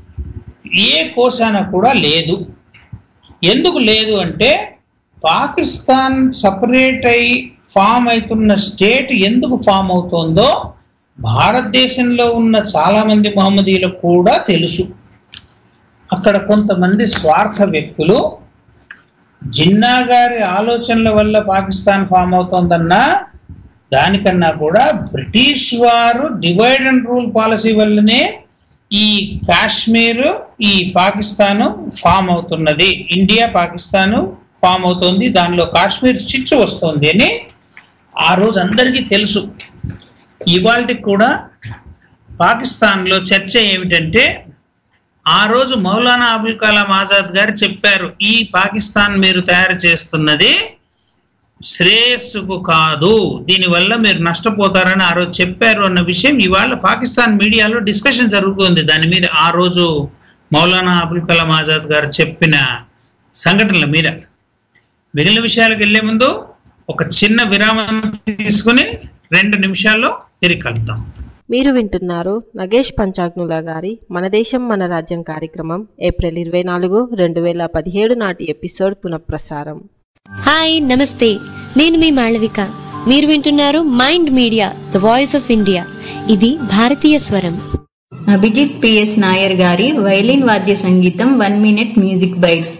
ఏ కోశాన కూడా లేదు ఎందుకు లేదు అంటే పాకిస్తాన్ సపరేట్ అయి ఫామ్ అవుతున్న స్టేట్ ఎందుకు ఫామ్ అవుతుందో భారతదేశంలో ఉన్న చాలా మంది మహమ్మదీయులకు కూడా తెలుసు అక్కడ కొంతమంది స్వార్థ వ్యక్తులు జిన్నా గారి ఆలోచనల వల్ల పాకిస్తాన్ ఫామ్ అవుతోందన్నా దానికన్నా కూడా బ్రిటిష్ వారు డివైడ్ అండ్ రూల్ పాలసీ వల్లనే ఈ కాశ్మీర్ ఈ పాకిస్తాను ఫామ్ అవుతున్నది ఇండియా పాకిస్తాను ఫామ్ అవుతుంది దానిలో కాశ్మీర్ చిచ్చు వస్తుంది అని ఆ రోజు అందరికీ తెలుసు ఇవాళకి కూడా పాకిస్తాన్లో చర్చ ఏమిటంటే ఆ రోజు మౌలానా అబుల్ కలాం ఆజాద్ గారు చెప్పారు ఈ పాకిస్తాన్ మీరు తయారు చేస్తున్నది శ్రేయస్సుకు కాదు దీనివల్ల మీరు నష్టపోతారని ఆ రోజు చెప్పారు అన్న విషయం ఇవాళ పాకిస్తాన్ మీడియాలో డిస్కషన్ జరుగుతుంది దాని మీద ఆ రోజు మౌలానా అబుల్ కలాం ఆజాద్ గారు చెప్పిన సంఘటనల మీద మిగిలిన విషయాలకు వెళ్లే ముందు ఒక చిన్న విరామం తీసుకుని రెండు నిమిషాల్లో తిరిగి కలుద్దాం మీరు వింటున్నారు నగేష్ పంచాగ్నుల గారి మన దేశం మన రాజ్యం కార్యక్రమం ఏప్రిల్ ఇరవై నాలుగు రెండు వేల పదిహేడు నాటి ఎపిసోడ్ పునఃప్రసారం హాయ్ నమస్తే నేను మీ మాళవిక మీరు వింటున్నారు mind media the voice of India ఇది భారతీయ స్వరం అభిజిత్ పిఎస్ నాయర్ గారి వైలిన్ వాద్య సంగీతం one minute music bite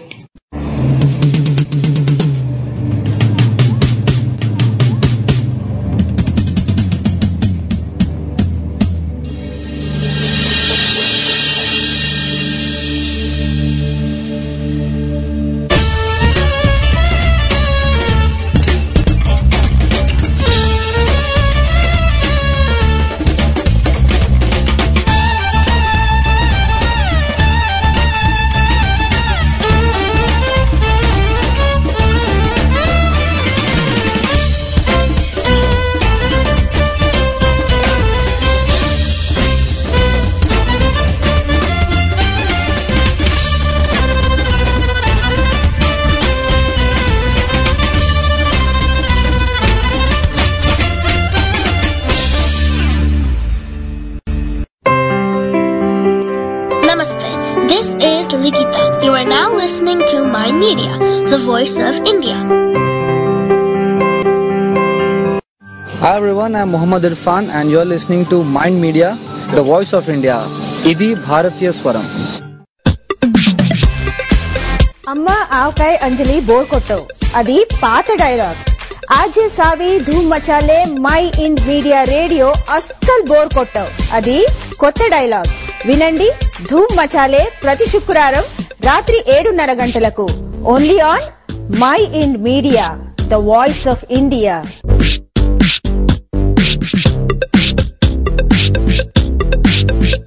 Namaste. This is Likita. You are now listening to My Media, the voice of India. Hi everyone, I'm Muhammad Irfan and you're listening to Mind Media, the voice of India. ఇది భారతీయ స్వరం అమ్మ ఆవకాయ అంజలి బోర్ కొట్టవు అది పాత డైలాగ్ ఆజే సావి ధూమ్ మచాలే మై ఇండ్ మీడియా రేడియో అస్సలు బోర్ కొట్టవు అది కొత్త డైలాగ్ వినండి ధూమ్ మచాలే ప్రతి శుక్రవారం రాత్రి ఏడున్నర గంటలకు only on my Ind media the voice of India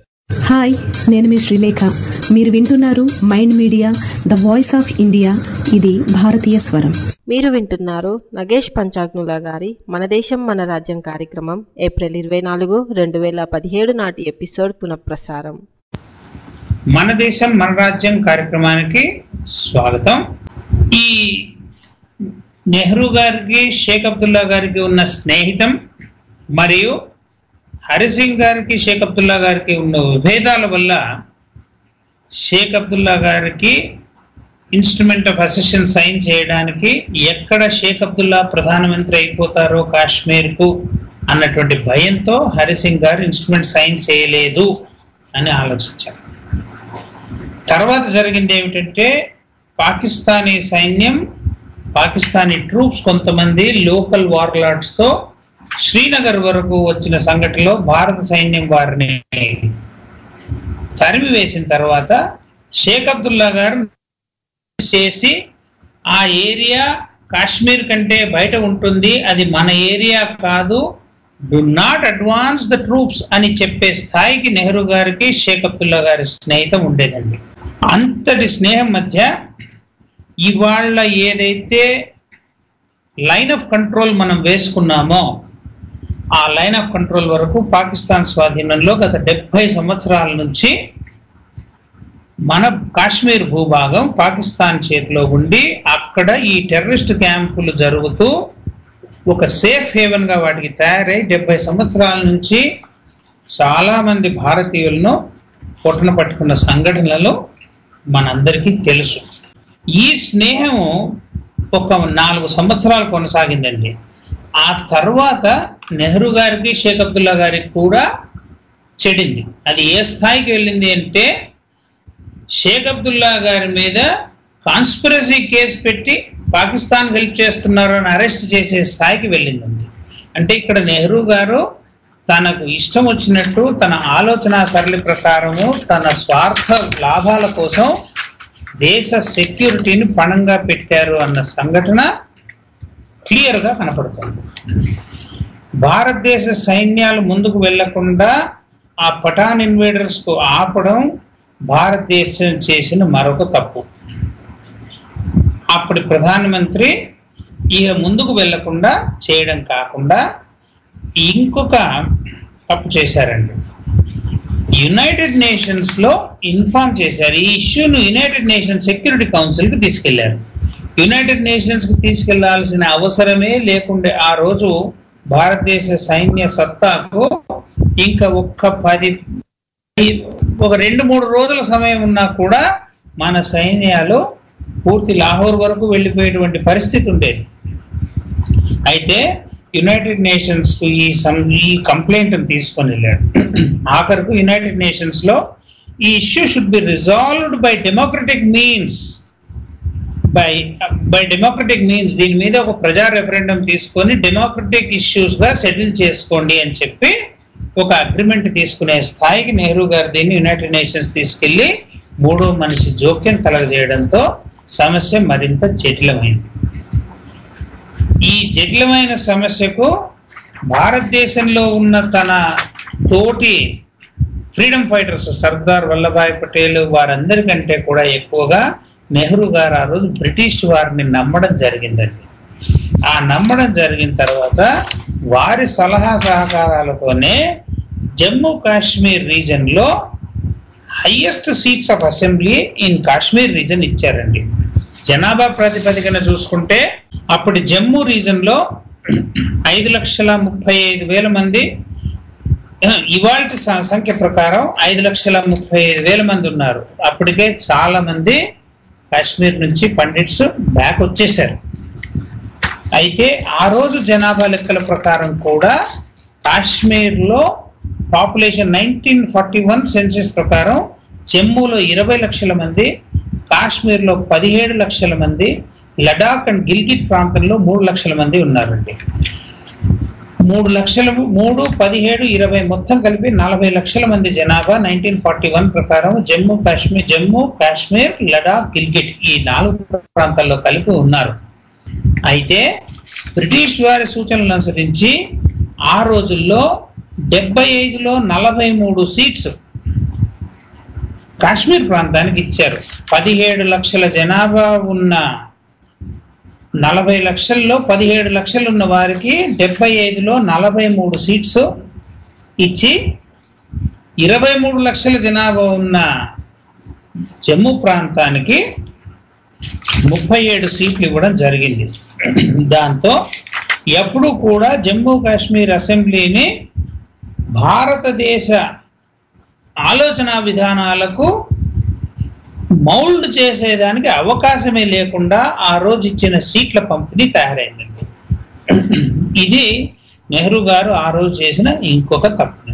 hi నేను మీ శ్రీలేఖ మీరు వింటున్నారు mind media the voice of India ఇది భారతీయ స్వరం మీరు వింటున్నారు నగేష్ పంచాగ్నుల గారి మన దేశం మన రాజ్యం కార్యక్రమం ఏప్రిల్ ఇరవై నాలుగు రెండు వేల పదిహేడు నాటి ఎపిసోడ్ పునఃప్రసారం మన దేశం మన రాజ్యం కార్యక్రమానికి స్వాగతం ఈ నెహ్రూ గారికి షేక్ అబ్దుల్లా గారికి ఉన్న స్నేహితం మరియు హరిసింగ్ గారికి షేక్ అబ్దుల్లా గారికి ఉన్న విభేదాల వల్ల షేక్ అబ్దుల్లా గారికి ఇన్స్ట్రుమెంట్ ఆఫ్ అసెషన్ సైన్ చేయడానికి ఎక్కడ షేక్ అబ్దుల్లా ప్రధానమంత్రి అయిపోతారో కాశ్మీర్కు అన్నటువంటి భయంతో హరిసింగ్ గారు ఇన్స్ట్రుమెంట్ సైన్ చేయలేదు అని ఆలోచించారు తర్వాత జరిగింది ఏమిటంటే పాకిస్తానీ సైన్యం పాకిస్తానీ ట్రూప్స్ కొంతమంది లోకల్ వార్లాడ్స్ తో శ్రీనగర్ వరకు వచ్చిన సంఘటనలో భారత సైన్యం వారిని తరిమి వేసిన తర్వాత షేక్ అబ్దుల్లా గారు చేసి ఆ ఏరియా కాశ్మీర్ కంటే బయట ఉంటుంది అది మన ఏరియా కాదు do not advance the troops అని చెప్పే స్థాయికి నెహ్రూ గారికి షేక్ అబ్దుల్లా గారి స్నేహితం ఉండేదండి అంతటి స్నేహం మధ్య ఇవాళ ఏదైతే లైన్ ఆఫ్ కంట్రోల్ మనం వేసుకున్నామో ఆ లైన్ ఆఫ్ కంట్రోల్ వరకు పాకిస్తాన్ స్వాధీనంలో గత డెబ్బై సంవత్సరాల నుంచి మన కాశ్మీర్ భూభాగం పాకిస్తాన్ చేతిలో ఉండి అక్కడ ఈ టెర్రరిస్ట్ క్యాంపులు జరుగుతూ ఒక సేఫ్ హేవెన్ గా వాటికి తయారై డెబ్బై సంవత్సరాల నుంచి చాలా మంది భారతీయులను పొట్టన పట్టుకున్న సంఘటనలు మనందరికీ తెలుసు ఈ స్నేహం ఒక నాలుగు సంవత్సరాలు కొనసాగిందండి ఆ తర్వాత నెహ్రూ గారికి షేక్ అబ్దుల్లా గారికి కూడా చెడింది అది ఏ స్థాయికి వెళ్ళింది అంటే షేక్ అబ్దుల్లా గారి మీద కాన్స్పిరసీ కేసు పెట్టి పాకిస్తాన్ హెల్ప్ చేస్తున్నారు అని అరెస్ట్ చేసే స్థాయికి వెళ్ళిందండి అంటే ఇక్కడ నెహ్రూ గారు తనకు ఇష్టం వచ్చినట్టు తన ఆలోచన సరళి ప్రకారము తన స్వార్థ లాభాల కోసం దేశ సెక్యూరిటీని పణంగా పెట్టారు అన్న సంఘటన క్లియర్ గా కనపడుతుంది భారతదేశ సైన్యాలు ముందుకు వెళ్లకుండా ఆ పఠాన్ ఇన్వేడర్స్ కు ఆపడం భారతదేశం చేసిన మరొక తప్పు అప్పటి ప్రధానమంత్రి ఇక ముందుకు వెళ్లకుండా చేయడం కాకుండా ఇంకొక తప్పు చేశారండి యునైటెడ్ నేషన్స్ లో ఇన్ఫార్మ్ చేశారు ఈ ఇష్యూను యునైటెడ్ నేషన్ సెక్యూరిటీ కౌన్సిల్ కి తీసుకెళ్లారు యునైటెడ్ నేషన్స్ కు తీసుకెళ్లాల్సిన అవసరమే లేకుండే ఆ రోజు భారతదేశ సైన్య సత్తాకు ఇంకా ఒక్క పది ఒక రెండు మూడు రోజుల సమయం ఉన్నా కూడా మన సైన్యాలు పూర్తి లాహోర్ వరకు వెళ్ళిపోయేటువంటి పరిస్థితి ఉండేది అయితే యునైటెడ్ నేషన్స్ కు ఈ సం- ఈ కంప్లైంట్ తీసుకొని వెళ్ళాడు ఆఖరకు యునైటెడ్ నేషన్స్ లో ఈ issue should be resolved by democratic means by by democratic means దీని మీద ఒక ప్రజా రెఫరెండం తీసుకొని డెమోక్రటిక్ ఇష్యూస్ గా సెటిల్ చేసుకోండి అని చెప్పి ఒక అగ్రిమెంట్ తీసుకునే స్థాయికి నెహ్రూ గారు దీన్ని యునైటెడ్ నేషన్స్ తీసుకెళ్లి మూడో మనిషి జోక్యం కలగజేయడంతో సమస్య మరింత జటిలమైంది ఈ జటిలమైన సమస్యకు భారతదేశంలో ఉన్న తన తోటి ఫ్రీడమ్ ఫైటర్స్ సర్దార్ వల్లభాయ్ పటేల్ వారందరికంటే కూడా ఎక్కువగా నెహ్రూ గారు ఆ రోజు బ్రిటిష్ వారిని నమ్మడం జరిగిందండి ఆ నమ్మడం జరిగిన తర్వాత వారి సలహా సహకారాలతోనే జమ్మూ కాశ్మీర్ రీజన్ లో highest seats of assembly in Kashmir region ఇచ్చారండి జనాభా ప్రాతిపదికన చూసుకుంటే అప్పటి జమ్మూ రీజన్ లో ఐదు లక్షల ముప్పై ఐదు వేల మంది ఇవాళ సంఖ్య ప్రకారం ఐదు లక్షల ముప్పై ఐదు వేల మంది ఉన్నారు అప్పటికే చాలా మంది కాశ్మీర్ నుంచి పండిట్స్ బ్యాక్ వచ్చేసారు అయితే ఆ రోజు జనాభా లెక్కల ప్రకారం కూడా కాశ్మీర్ లో population nineteen forty one census ప్రకారం జమ్మూలో ఇరవై లక్షల మంది కాశ్మీర్ లో పదిహేడు లక్షల మంది లడాక్ అండ్ గిల్గిట్ ప్రాంతంలో మూడు లక్షల మంది ఉన్నారండి మూడు లక్షల మూడు పదిహేడు ఇరవై మొత్తం కలిపి నలభై లక్షల మంది జనాభా నైన్టీన్ ఫార్టీ వన్ ప్రకారం జమ్మూ కాశ్మీర్ జమ్మూ కాశ్మీర్ లడాక్ గిల్గిట్ ఈ నాలుగు ప్రాంతాల్లో కలిపి ఉన్నారు అయితే బ్రిటిష్ వారి సూచనలను అనుసరించి ఆ రోజుల్లో డెబ్బై ఐదులో నలభై మూడు సీట్స్ కాశ్మీర్ ప్రాంతానికి ఇచ్చారు పదిహేడు లక్షల జనాభా ఉన్న నలభై లక్షల్లో పదిహేడు లక్షలు ఉన్న వారికి డెబ్బై ఐదులో నలభై మూడు సీట్స్ ఇచ్చి ఇరవై మూడు లక్షల జనాభా ఉన్న జమ్మూ ప్రాంతానికి ముప్పై ఏడు సీట్లు ఇవ్వడం జరిగింది దాంతో ఎప్పుడు కూడా జమ్మూ కాశ్మీర్ అసెంబ్లీని భారతదేశ ఆలోచన విధానాలకు మౌల్డ్ చేసేదానికి అవకాశమే లేకుండా ఆ రోజు ఇచ్చిన సీట్ల పంపిణీ తయారైందండి ఇది నెహ్రూ గారు ఆ రోజు చేసిన ఇంకొక తప్పు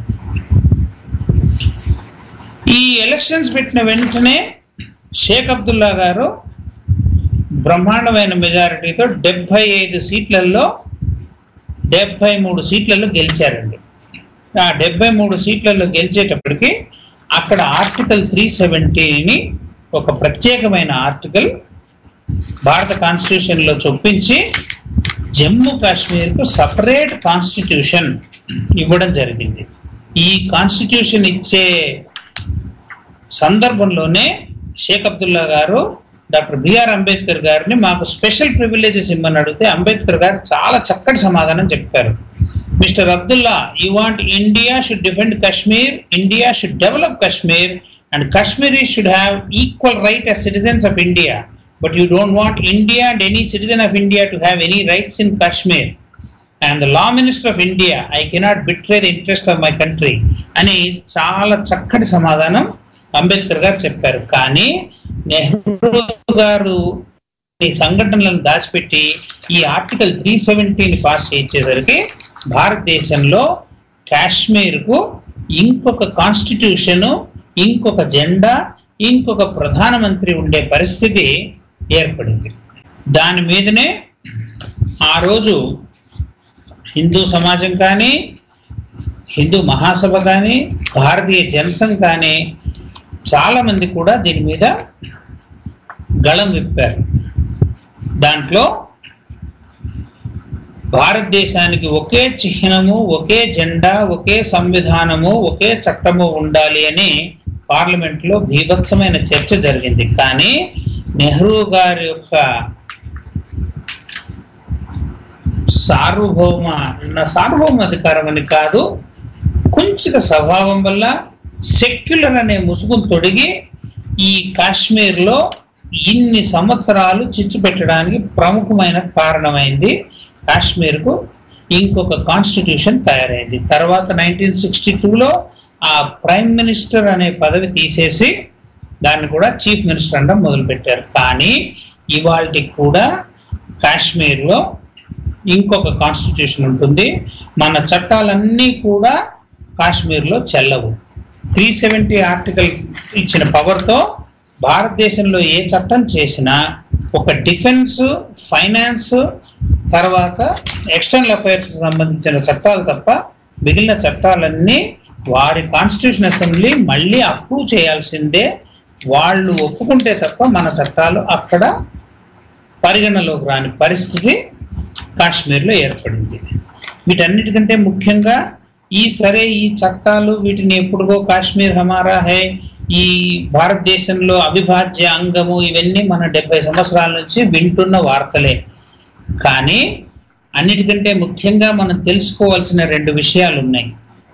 ఈ ఎలక్షన్స్ పెట్టిన వెంటనే షేక్ అబ్దుల్లా గారు బ్రహ్మాండమైన మెజారిటీతో డెబ్బై ఐదు సీట్లలో డెబ్బై మూడు సీట్లలో గెలిచారండి ఆ డెబ్బై మూడు సీట్లలో గెలిచేటప్పటికి అక్కడ ఆర్టికల్ త్రీ సెవెంటీని ఒక ప్రత్యేకమైన ఆర్టికల్ భారత కాన్స్టిట్యూషన్ లో చొప్పించి జమ్మూ కాశ్మీర్ కు సపరేట్ కాన్స్టిట్యూషన్ ఇవ్వడం జరిగింది ఈ కాన్స్టిట్యూషన్ ఇచ్చే సందర్భంలోనే షేక్ అబ్దుల్లా గారు డాక్టర్ బిఆర్ అంబేద్కర్ గారిని మాకు స్పెషల్ ప్రివిలేజెస్ ఇమ్మని అడిగితే అంబేద్కర్ గారు చాలా చక్కటి సమాధానం చెప్పారు Mister Abdullah you want India should defend Kashmir India should develop Kashmir and Kashmiri should have equal right as citizens of India. But you don't want India and any citizen of India to have any rights in Kashmir. And the law minister of India, I cannot betray the interest of my country. అని చాలా చక్కటి సమాధానం అంబేద్కర్ గారు చెప్పారు కానీ నెహ్రూ గారు ఈ సంఘటనలను దాచిపెట్టి ఈ ఆర్టికల్ త్రీ సెవెంటీని పాస్ చేయించేసరికి భారతదేశంలో కాశ్మీర్ కు ఇంకొక కాన్స్టిట్యూషన్ ఇంకొక జెండా ఇంకొక ప్రధానమంత్రి ఉండే పరిస్థితి ఏర్పడింది దాని మీదనే ఆ రోజు హిందూ సమాజం కానీ హిందూ మహాసభ కానీ భారతీయ జనసంఘ్ కానీ చాలా మంది కూడా దీని మీద గళం విప్పారు దాంట్లో భారతదేశానికి ఒకే చిహ్నము ఒకే జెండా ఒకే సంవిధానము ఒకే చట్టము ఉండాలి అని పార్లమెంట్ లో భీభత్సమైన చర్చ జరిగింది కానీ నెహ్రూ గారి యొక్క సార్వభౌమ సార్వభౌమ అధికారం అని కాదు కుంచిత స్వభావం వల్ల సెక్యులర్ అనే ముసుగును తొడిగి ఈ కాశ్మీర్ లో ఇన్ని సంవత్సరాలు చిచ్చు పెట్టడానికి ప్రముఖమైన కారణమైంది కాశ్మీర్ కు ఇంకొక కాన్స్టిట్యూషన్ తయారైంది తర్వాత నైన్టీన్ సిక్స్టీ టూలో ఆ ప్రైమ్ మినిస్టర్ అనే పదవి తీసేసి దాన్ని కూడా చీఫ్ మినిస్టర్ అనడం మొదలుపెట్టారు కానీ ఇవాళకి కూడా కాశ్మీర్ లో ఇంకొక కాన్స్టిట్యూషన్ ఉంటుంది మన చట్టాలన్నీ కూడా కాశ్మీర్ లో చెల్లవు త్రీ సెవెంటీ ఆర్టికల్ ఇచ్చిన పవర్ తో భారతదేశంలో ఏ చట్టం చేసినా ఒక డిఫెన్స్ ఫైనాన్స్ తర్వాత ఎక్స్టర్నల్ అఫైర్స్ సంబంధించిన చట్టాలు తప్ప మిగిలిన చట్టాలన్నీ వారి కాన్స్టిట్యూషన్ అసెంబ్లీ మళ్ళీ అప్రూవ్ చేయాల్సిందే వాళ్ళు ఒప్పుకుంటే తప్ప మన చట్టాలు అక్కడ పరిగణలోకి రాని పరిస్థితి కాశ్మీర్లో ఏర్పడింది వీటన్నిటికంటే ముఖ్యంగా ఈ సరే ఈ చట్టాలు వీటిని ఎప్పుడుగో కాశ్మీర్ హమారా హై ఈ భారతదేశంలో అవిభాజ్య అంగము ఇవన్నీ మన డెబ్బై సంవత్సరాల నుంచి వింటున్న వార్తలే కానీ అన్నిటికంటే ముఖ్యంగా మనం తెలుసుకోవాల్సిన రెండు విషయాలు ఉన్నాయి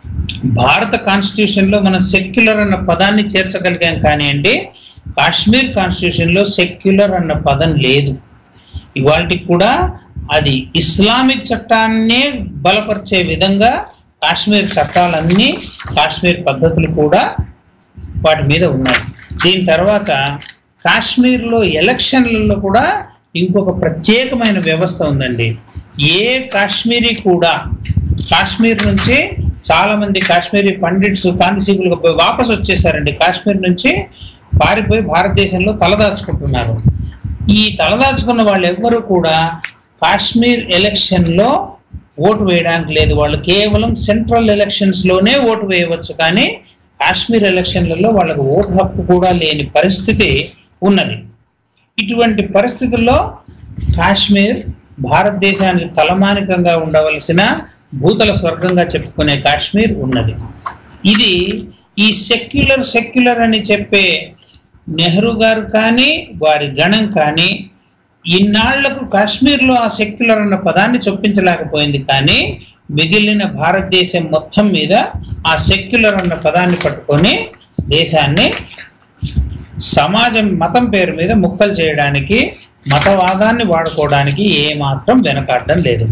భారత కాన్స్టిట్యూషన్ లో మనం సెక్యులర్ అన్న పదాన్ని చేర్చగలిగాం కానివ్వండి కాశ్మీర్ కాన్స్టిట్యూషన్ లో సెక్యులర్ అన్న పదం లేదు ఇవాళకి కూడా అది ఇస్లామిక్ చట్టాన్నే బలపరిచే విధంగా కాశ్మీర్ చట్టాలన్నీ కాశ్మీర్ పద్ధతులు కూడా వాటి మీద ఉన్నాయి దీని తర్వాత కాశ్మీర్లో ఎలక్షన్లలో కూడా ఇంకొక ప్రత్యేకమైన వ్యవస్థ ఉందండి ఏ కాశ్మీరీ కూడా కాశ్మీర్ నుంచి చాలా మంది కాశ్మీరీ పండిట్స్ కాంతిశీకులుగా పోయి వాపస్ వచ్చేసారండి కాశ్మీర్ నుంచి పారిపోయి భారతదేశంలో తలదాచుకుంటున్నారు ఈ తలదాచుకున్న వాళ్ళు ఎవ్వరూ కూడా కాశ్మీర్ ఎలక్షన్ లో ఓటు వేయడానికి లేదు వాళ్ళు కేవలం సెంట్రల్ ఎలక్షన్స్ లోనే ఓటు వేయవచ్చు కానీ కాశ్మీర్ ఎలక్షన్లలో వాళ్ళకు ఓటు హక్కు కూడా లేని పరిస్థితి ఉన్నది ఇటువంటి పరిస్థితుల్లో కాశ్మీర్ భారతదేశానికి తలమానికంగా ఉండవలసిన భూతల స్వర్గంగా చెప్పుకునే కాశ్మీర్ ఉన్నది ఇది ఈ సెక్యులర్ సెక్యులర్ అని చెప్పే నెహ్రూ గారు కానీ వారి గణం కానీ ఇన్నాళ్లకు కాశ్మీర్లో ఆ సెక్యులర్ అన్న పదాన్ని చొప్పించలేకపోయింది కానీ మిగిలిన భారతదేశం మొత్తం మీద ఆ సెక్యులర్ అన్న పదాన్ని పట్టుకొని దేశాన్ని సమాజం మతం పేరు మీద ముక్కలు చేయడానికి మతవాదాన్ని వాడుకోవడానికి ఏమాత్రం వెనకాడడం లేదు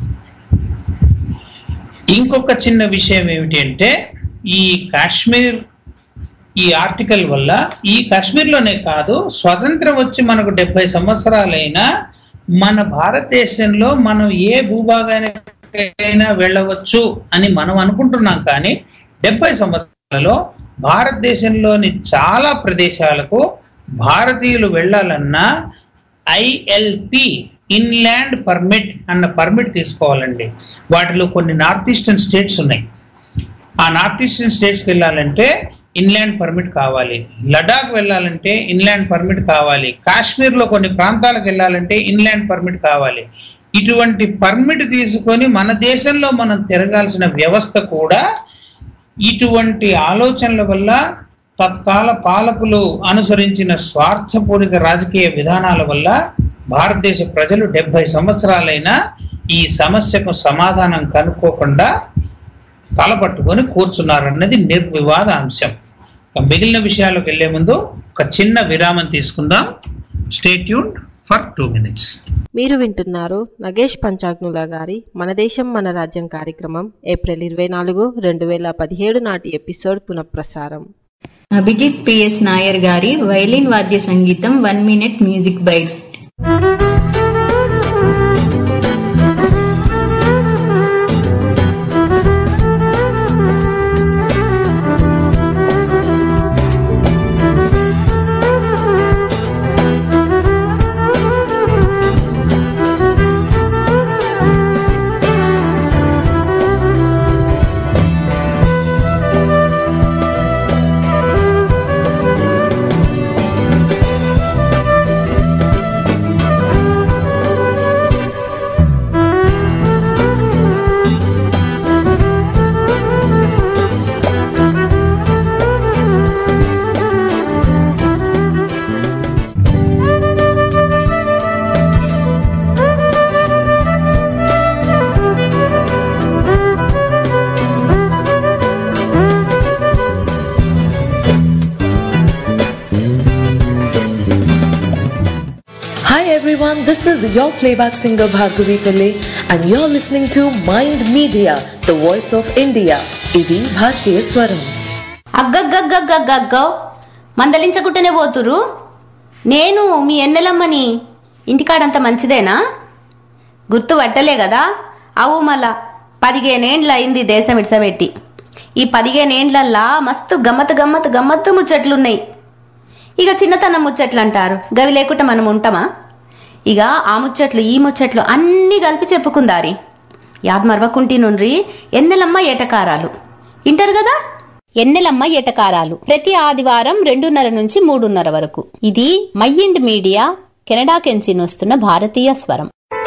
ఇంకొక చిన్న విషయం ఏమిటి అంటే ఈ కాశ్మీర్ ఈ ఆర్టికల్ వల్ల ఈ కాశ్మీర్లోనే కాదు స్వతంత్రం వచ్చి మనకు డెబ్బై సంవత్సరాలైనా మన భారతదేశంలో మనం ఏ భూభాగానికైనా వెళ్ళవచ్చు అని మనం అనుకుంటున్నాం కానీ డెబ్బై సంవత్సరాలలో భారతదేశంలోని చాలా ప్రదేశాలకు భారతీయులు వెళ్ళాలన్నా ఐఎల్పి ఇన్లాండ్ పర్మిట్ అన్న పర్మిట్ తీసుకోవాలండి వాటిలో కొన్ని నార్త్ ఈస్టర్న్ స్టేట్స్ ఉన్నాయి ఆ నార్త్ ఈస్టర్న్ స్టేట్స్కి వెళ్ళాలంటే ఇన్లాండ్ పర్మిట్ కావాలి లడాక్ వెళ్ళాలంటే ఇన్లాండ్ పర్మిట్ కావాలి కాశ్మీర్లో కొన్ని ప్రాంతాలకు వెళ్ళాలంటే ఇన్లాండ్ పర్మిట్ కావాలి ఇటువంటి పర్మిట్ తీసుకొని మన దేశంలో మనం తిరగాల్సిన వ్యవస్థ కూడా ఇటువంటి ఆలోచనల వల్ల తత్కాల పాలకులు అనుసరించిన స్వార్థపూరిత రాజకీయ విధానాల వల్ల భారతదేశ ప్రజలు డెబ్బై సంవత్సరాలైనా ఈ సమస్యకు సమాధానం కనుక్కోకుండా తలపట్టుకొని కూర్చున్నారన్నది నిర్వివాద అంశం ఇక మిగిలిన విషయాలకు వెళ్లే ముందు ఒక చిన్న విరామం తీసుకుందాం స్టేట్యూన్ ఫర్ టూ మినిట్స్ మీరు వింటున్నారు నగేష్ పంచాగ్నుల గారి మన దేశం మన రాజ్యం కార్యక్రమం ఏప్రిల్ ఇరవై నాలుగు రెండు వేల పదిహేడు నాటి ఎపిసోడ్ పునఃప్రసారం అభిజిత్ పిఎస్ నాయర్ గారి వైలిన్ వాద్య సంగీతం one minute music bite Hi everyone, this is your playback singer Bhargavi Pillai and you're listening to Mind Media, the voice of India. ఇది భారతీయ స్వరం అగ్గగ్గగ్గగ్గగ్గో మందలించకుంటేనే పోతురు నేను మీ ఎన్నెలమ్మని ఇంటికాడంత మంచిదేనా గుర్తు పట్టలే కదా అవు మళ్ళా పదిహేనేండ్ల అయింది దేశం ఇడ్సబెట్టి ఈ పదిహేనేండ్లల్లా మస్తు గమ్మత్ గమ్మత్ గమ్మత్తు ముచ్చట్లున్నాయి ఇక చిన్నతనం ముచ్చట్లు అంటారు గవి లేకుండా మనం ఉంటామా ఇక ఆ ముచ్చట్లు ఈ ముచ్చట్లు అన్నీ కలిపి చెప్పుకుందారి యాద్ మరవకుంటి నుండి ఎన్నెలమ్మ ఏటకారాలు ఇంటారు కదా ఎన్నెలమ్మ ఎటకారాలు ప్రతి ఆదివారం రెండున్నర నుంచి మూడున్నర వరకు ఇది మైండ్ మీడియా కెనడా కెంచి వస్తున్న భారతీయ స్వరం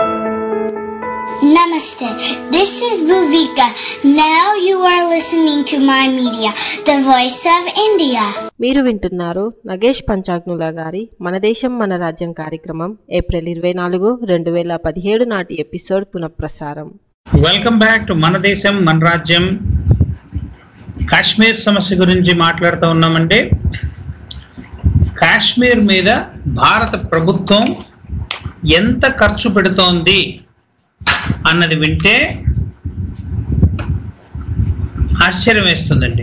Namaste. This is Bhuvika. Now you are listening to my media, the voice of India. మీరు వింటున్నారు నగేష్ పంచాగ్నుల గారి మన దేశం మన రాజ్యం కార్యక్రమం ఏప్రిల్ ఇరవై నాలుగు రెండు వేల పదిహేడు నాటి ఎపిసోడ్ పునఃప్రసారం వెల్కమ్ బ్యాక్ టు మన దేశం మన రాజ్యం కాశ్మీర్ సమస్య గురించి మాట్లాడుతూ ఉన్నామంటే కాశ్మీర్ మీద భారత ప్రభుత్వం ఎంత ఖర్చు పెడుతోంది అన్నది వింటే ఆశ్చర్యం వేస్తుందండి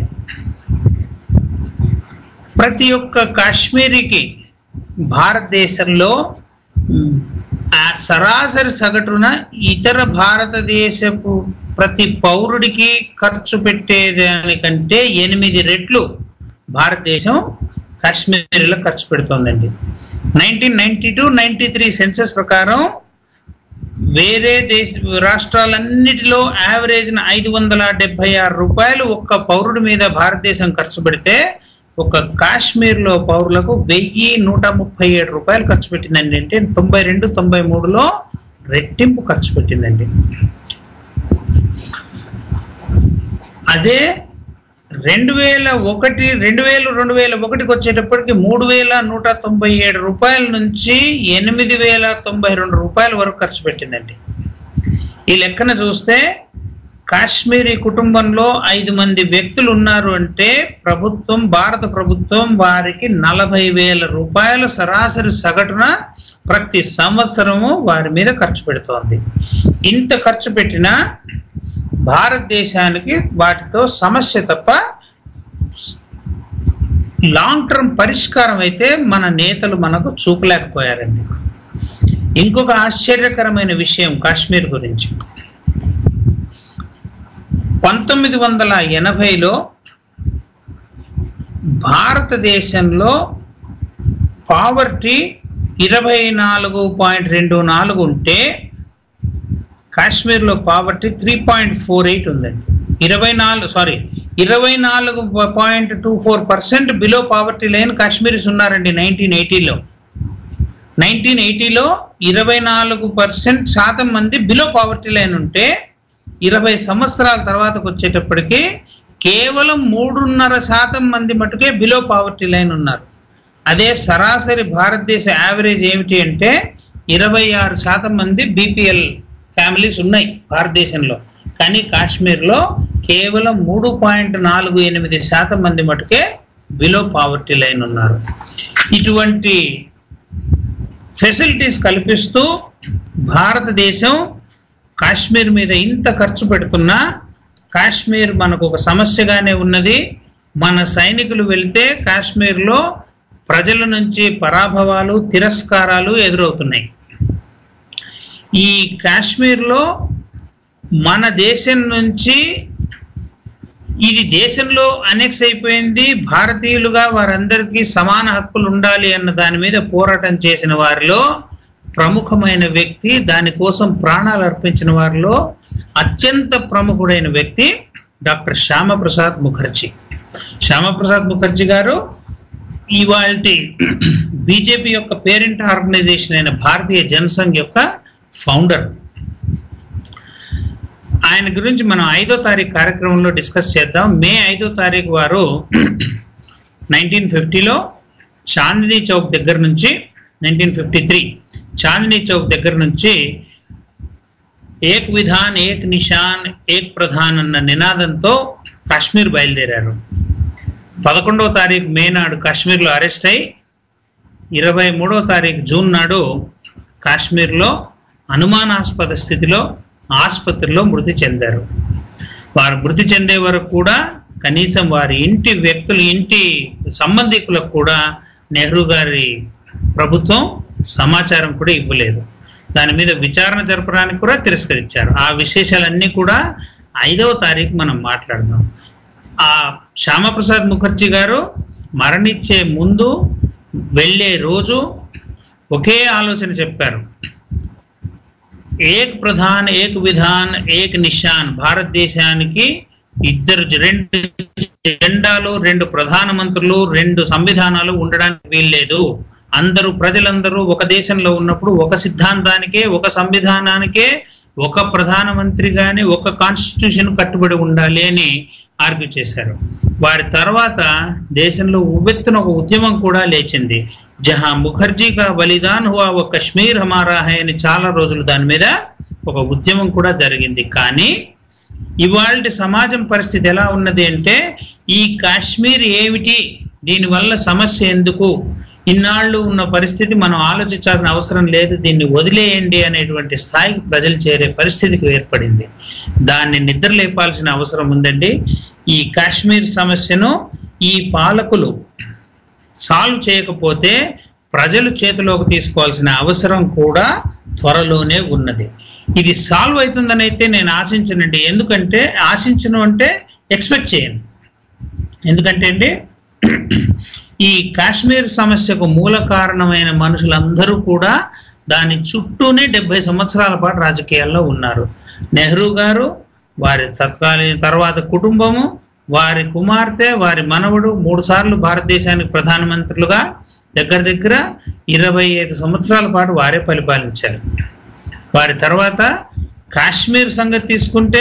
ప్రతి ఒక్క కాశ్మీరీకి భారతదేశంలో మ్, ఆ సరాసరి సగటున ఇతర భారతదేశపు ప్రతి పౌరుడికి ఖర్చు పెట్టేదానికంటే ఎనిమిది రెట్లు భారతదేశం కాశ్మీర్లో ఖర్చు పెడుతోందండి nineteen ninety two ninety three census ప్రకారం వేరే దేశ రాష్ట్రాలన్నిటిలో యావరేజ్ ఐదు వందల డెబ్బై ఆరు రూపాయలు ఒక్క పౌరుడి మీద భారతదేశం ఖర్చు పెడితే ఒక కాశ్మీర్లో పౌరులకు వెయ్యి నూట ముప్పై ఏడు రూపాయలు ఖర్చు పెట్టిందండి అంటే తొంభై రెండు తొంభై మూడులో రెట్టింపు ఖర్చు పెట్టిందండి అదే రెండు వేల ఒకటి రెండు వేలు రెండు వేల ఒకటికి వచ్చేటప్పటికి మూడు వేల నూట తొంభై ఏడు రూపాయల నుంచి ఎనిమిది వేల తొంభై రెండు రూపాయల వరకు ఖర్చు పెట్టిందండి ఈ లెక్కన చూస్తే కాశ్మీరీ కుటుంబంలో ఐదు మంది వ్యక్తులు ఉన్నారు అంటే ప్రభుత్వం భారత ప్రభుత్వం వారికి నలభై వేల రూపాయల సరాసరి సగటున ప్రతి సంవత్సరము వారి మీద ఖర్చు పెడుతోంది ఇంత ఖర్చు పెట్టినా భారతదేశానికి వాటితో సమస్య తప్ప లాంగ్ టర్మ్ పరిష్కారం అయితే మన నేతలు మనకు చూపలేకపోయారండి ఇంకొక ఆశ్చర్యకరమైన విషయం కాశ్మీర్ గురించి పంతొమ్మిది వందల ఎనభైలో భారతదేశంలో పావర్టీ ఇరవై నాలుగు పాయింట్ రెండు నాలుగు ఉంటే కాశ్మీర్లో poverty three point four eight ఉందండి ఇరవై నాలుగు సారీ ఇరవై నాలుగు point two four percent below poverty line Kashmiris ఉన్నారండి నైన్టీన్ ఎయిటీలో నైన్టీన్ ఎయిటీలో ఇరవై నాలుగు పర్సెంట్ శాతం మంది బిలో పావర్టీ లైన్ ఉంటే ఇరవై సంవత్సరాల తర్వాతకు వచ్చేటప్పటికి కేవలం మూడున్నర శాతం మంది మటుకే బిలో పావర్టీ లైన్ ఉన్నారు అదే సరాసరి భారతదేశ యావరేజ్ ఏమిటి అంటే ఇరవై ఆరు శాతం మంది బీపీఎల్ ఫ్యామిలీస్ ఉన్నాయి భారతదేశంలో కానీ కాశ్మీర్లో కేవలం మూడు పాయింట్ నాలుగు ఎనిమిది శాతం మంది మటుకే బిలో పావర్టీ లైన్ ఉన్నారు ఇటువంటి ఫెసిలిటీస్ కల్పిస్తూ భారతదేశం కాశ్మీర్ మీద ఇంత ఖర్చు పెడుతున్నా కాశ్మీర్ మనకు ఒక సమస్యగానే ఉన్నది మన సైనికులు వెళ్తే కాశ్మీర్లో ప్రజల నుంచి పరాభవాలు తిరస్కారాలు ఎదురవుతున్నాయి ఈ కాశ్మీర్లో మన దేశం నుంచి ఇది దేశంలో అనెక్స్ అయిపోయింది భారతీయులుగా వారందరికీ సమాన హక్కులు ఉండాలి అన్న దాని మీద పోరాటం చేసిన వారిలో ప్రముఖమైన వ్యక్తి దానికోసం ప్రాణాలు అర్పించిన వారిలో అత్యంత ప్రముఖుడైన వ్యక్తి డాక్టర్ శ్యామప్రసాద్ ముఖర్జీ శ్యామప్రసాద్ ముఖర్జీ గారు ఇవాళ బీజేపీ యొక్క పేరెంట్ ఆర్గనైజేషన్ అయిన భారతీయ జనసంఘ్ యొక్క ఫౌండర్ ఆయన గురించి మనం ఐదో తారీఖు కార్యక్రమంలో డిస్కస్ చేద్దాం మే ఐదో తారీఖు వారు నైన్టీన్ ఫిఫ్టీలో చాందినీ చౌక్ దగ్గర నుంచి nineteen fifty three Chandni Chowk దగ్గర నుంచి ఏక్ విధాన్ ఏక్ నిషాన్ ఏక్ ప్రధాన్ అన్న నినాదంతో కాశ్మీర్ బయలుదేరారు పదకొండవ తారీఖు మే నాడు కాశ్మీర్లో అరెస్ట్ అయి ఇరవై మూడవ తారీఖు జూన్ నాడు కాశ్మీర్లో అనుమానాస్పద స్థితిలో ఆసుపత్రిలో మృతి చెందారు వారు మృతి చెందే వరకు కూడా కనీసం వారి ఇంటి వ్యక్తులు ఇంటి సంబంధికులకు కూడా నెహ్రూ గారి ప్రభుత్వం సమాచారం కూడా ఇవ్వలేదు దాని మీద విచారణ జరపడానికి కూడా తిరస్కరించారు ఆ విశేషాలన్నీ కూడా ఐదవ తారీఖు మనం మాట్లాడదాం ఆ శ్యామప్రసాద్ ముఖర్జీ గారు మరణించే ముందు వెళ్ళే రోజు ఒకే ఆలోచన చెప్పారు ఏక్ ప్రధాన్ ఏక్ విధాన్ ఏక్ నిషాన్ భారతదేశానికి ఇద్దరు రెండు జెండాలు రెండు ప్రధానమంత్రులు రెండు సంవిధానాలు ఉండడానికి వీల్లేదు అందరూ ప్రజలందరూ ఒక దేశంలో ఉన్నప్పుడు ఒక సిద్ధాంతానికే ఒక సంవిధానానికే ఒక ప్రధానమంత్రి గాని ఒక కాన్స్టిట్యూషన్ కట్టుబడి ఉండాలి అని ఆర్గ్యూ చేశారు వారి తర్వాత దేశంలో ఉవ్వెత్తున ఒక ఉద్యమం కూడా లేచింది జహా ముఖర్జీ కా బలిదాన్ హువా ఓ కశ్మీర్ హమారా హై అని చాలా రోజులు దాని మీద ఒక ఉద్యమం కూడా జరిగింది కానీ ఇవాళ సమాజం పరిస్థితి ఎలా ఉన్నది అంటే ఈ కాశ్మీర్ ఏమిటి దీనివల్ల సమస్య ఎందుకు ఇన్నాళ్ళు ఉన్న పరిస్థితి మనం ఆలోచించాల్సిన అవసరం లేదు దీన్ని వదిలేయండి అనేటువంటి స్థాయికి ప్రజలు చేరే పరిస్థితికి ఏర్పడింది దాన్ని నిద్రలేపాల్సిన అవసరం ఉందండి ఈ కాశ్మీర్ సమస్యను ఈ పాలకులు సాల్వ్ చేయకపోతే ప్రజలు చేతిలోకి తీసుకోవాల్సిన అవసరం కూడా త్వరలోనే ఉన్నది ఇది సాల్వ్ అవుతుందని అయితే నేను ఆశించనండి ఎందుకంటే ఆశించను అంటే ఎక్స్పెక్ట్ చేయను ఎందుకంటే అండి ఈ కాశ్మీర్ సమస్యకు మూల కారణమైన మనుషులందరూ కూడా దాని చుట్టూనే డెబ్బై సంవత్సరాల పాటు రాజకీయాల్లో ఉన్నారు నెహ్రూ గారు వారి తత్కాలీన తర్వాత కుటుంబము వారి కుమార్తె వారి మనవడు మూడు సార్లు భారతదేశానికి ప్రధానమంత్రులుగా దగ్గర దగ్గర ఇరవై ఐదు సంవత్సరాల పాటు వారే పరిపాలించారు వారి తర్వాత కాశ్మీర్ సంగతి తీసుకుంటే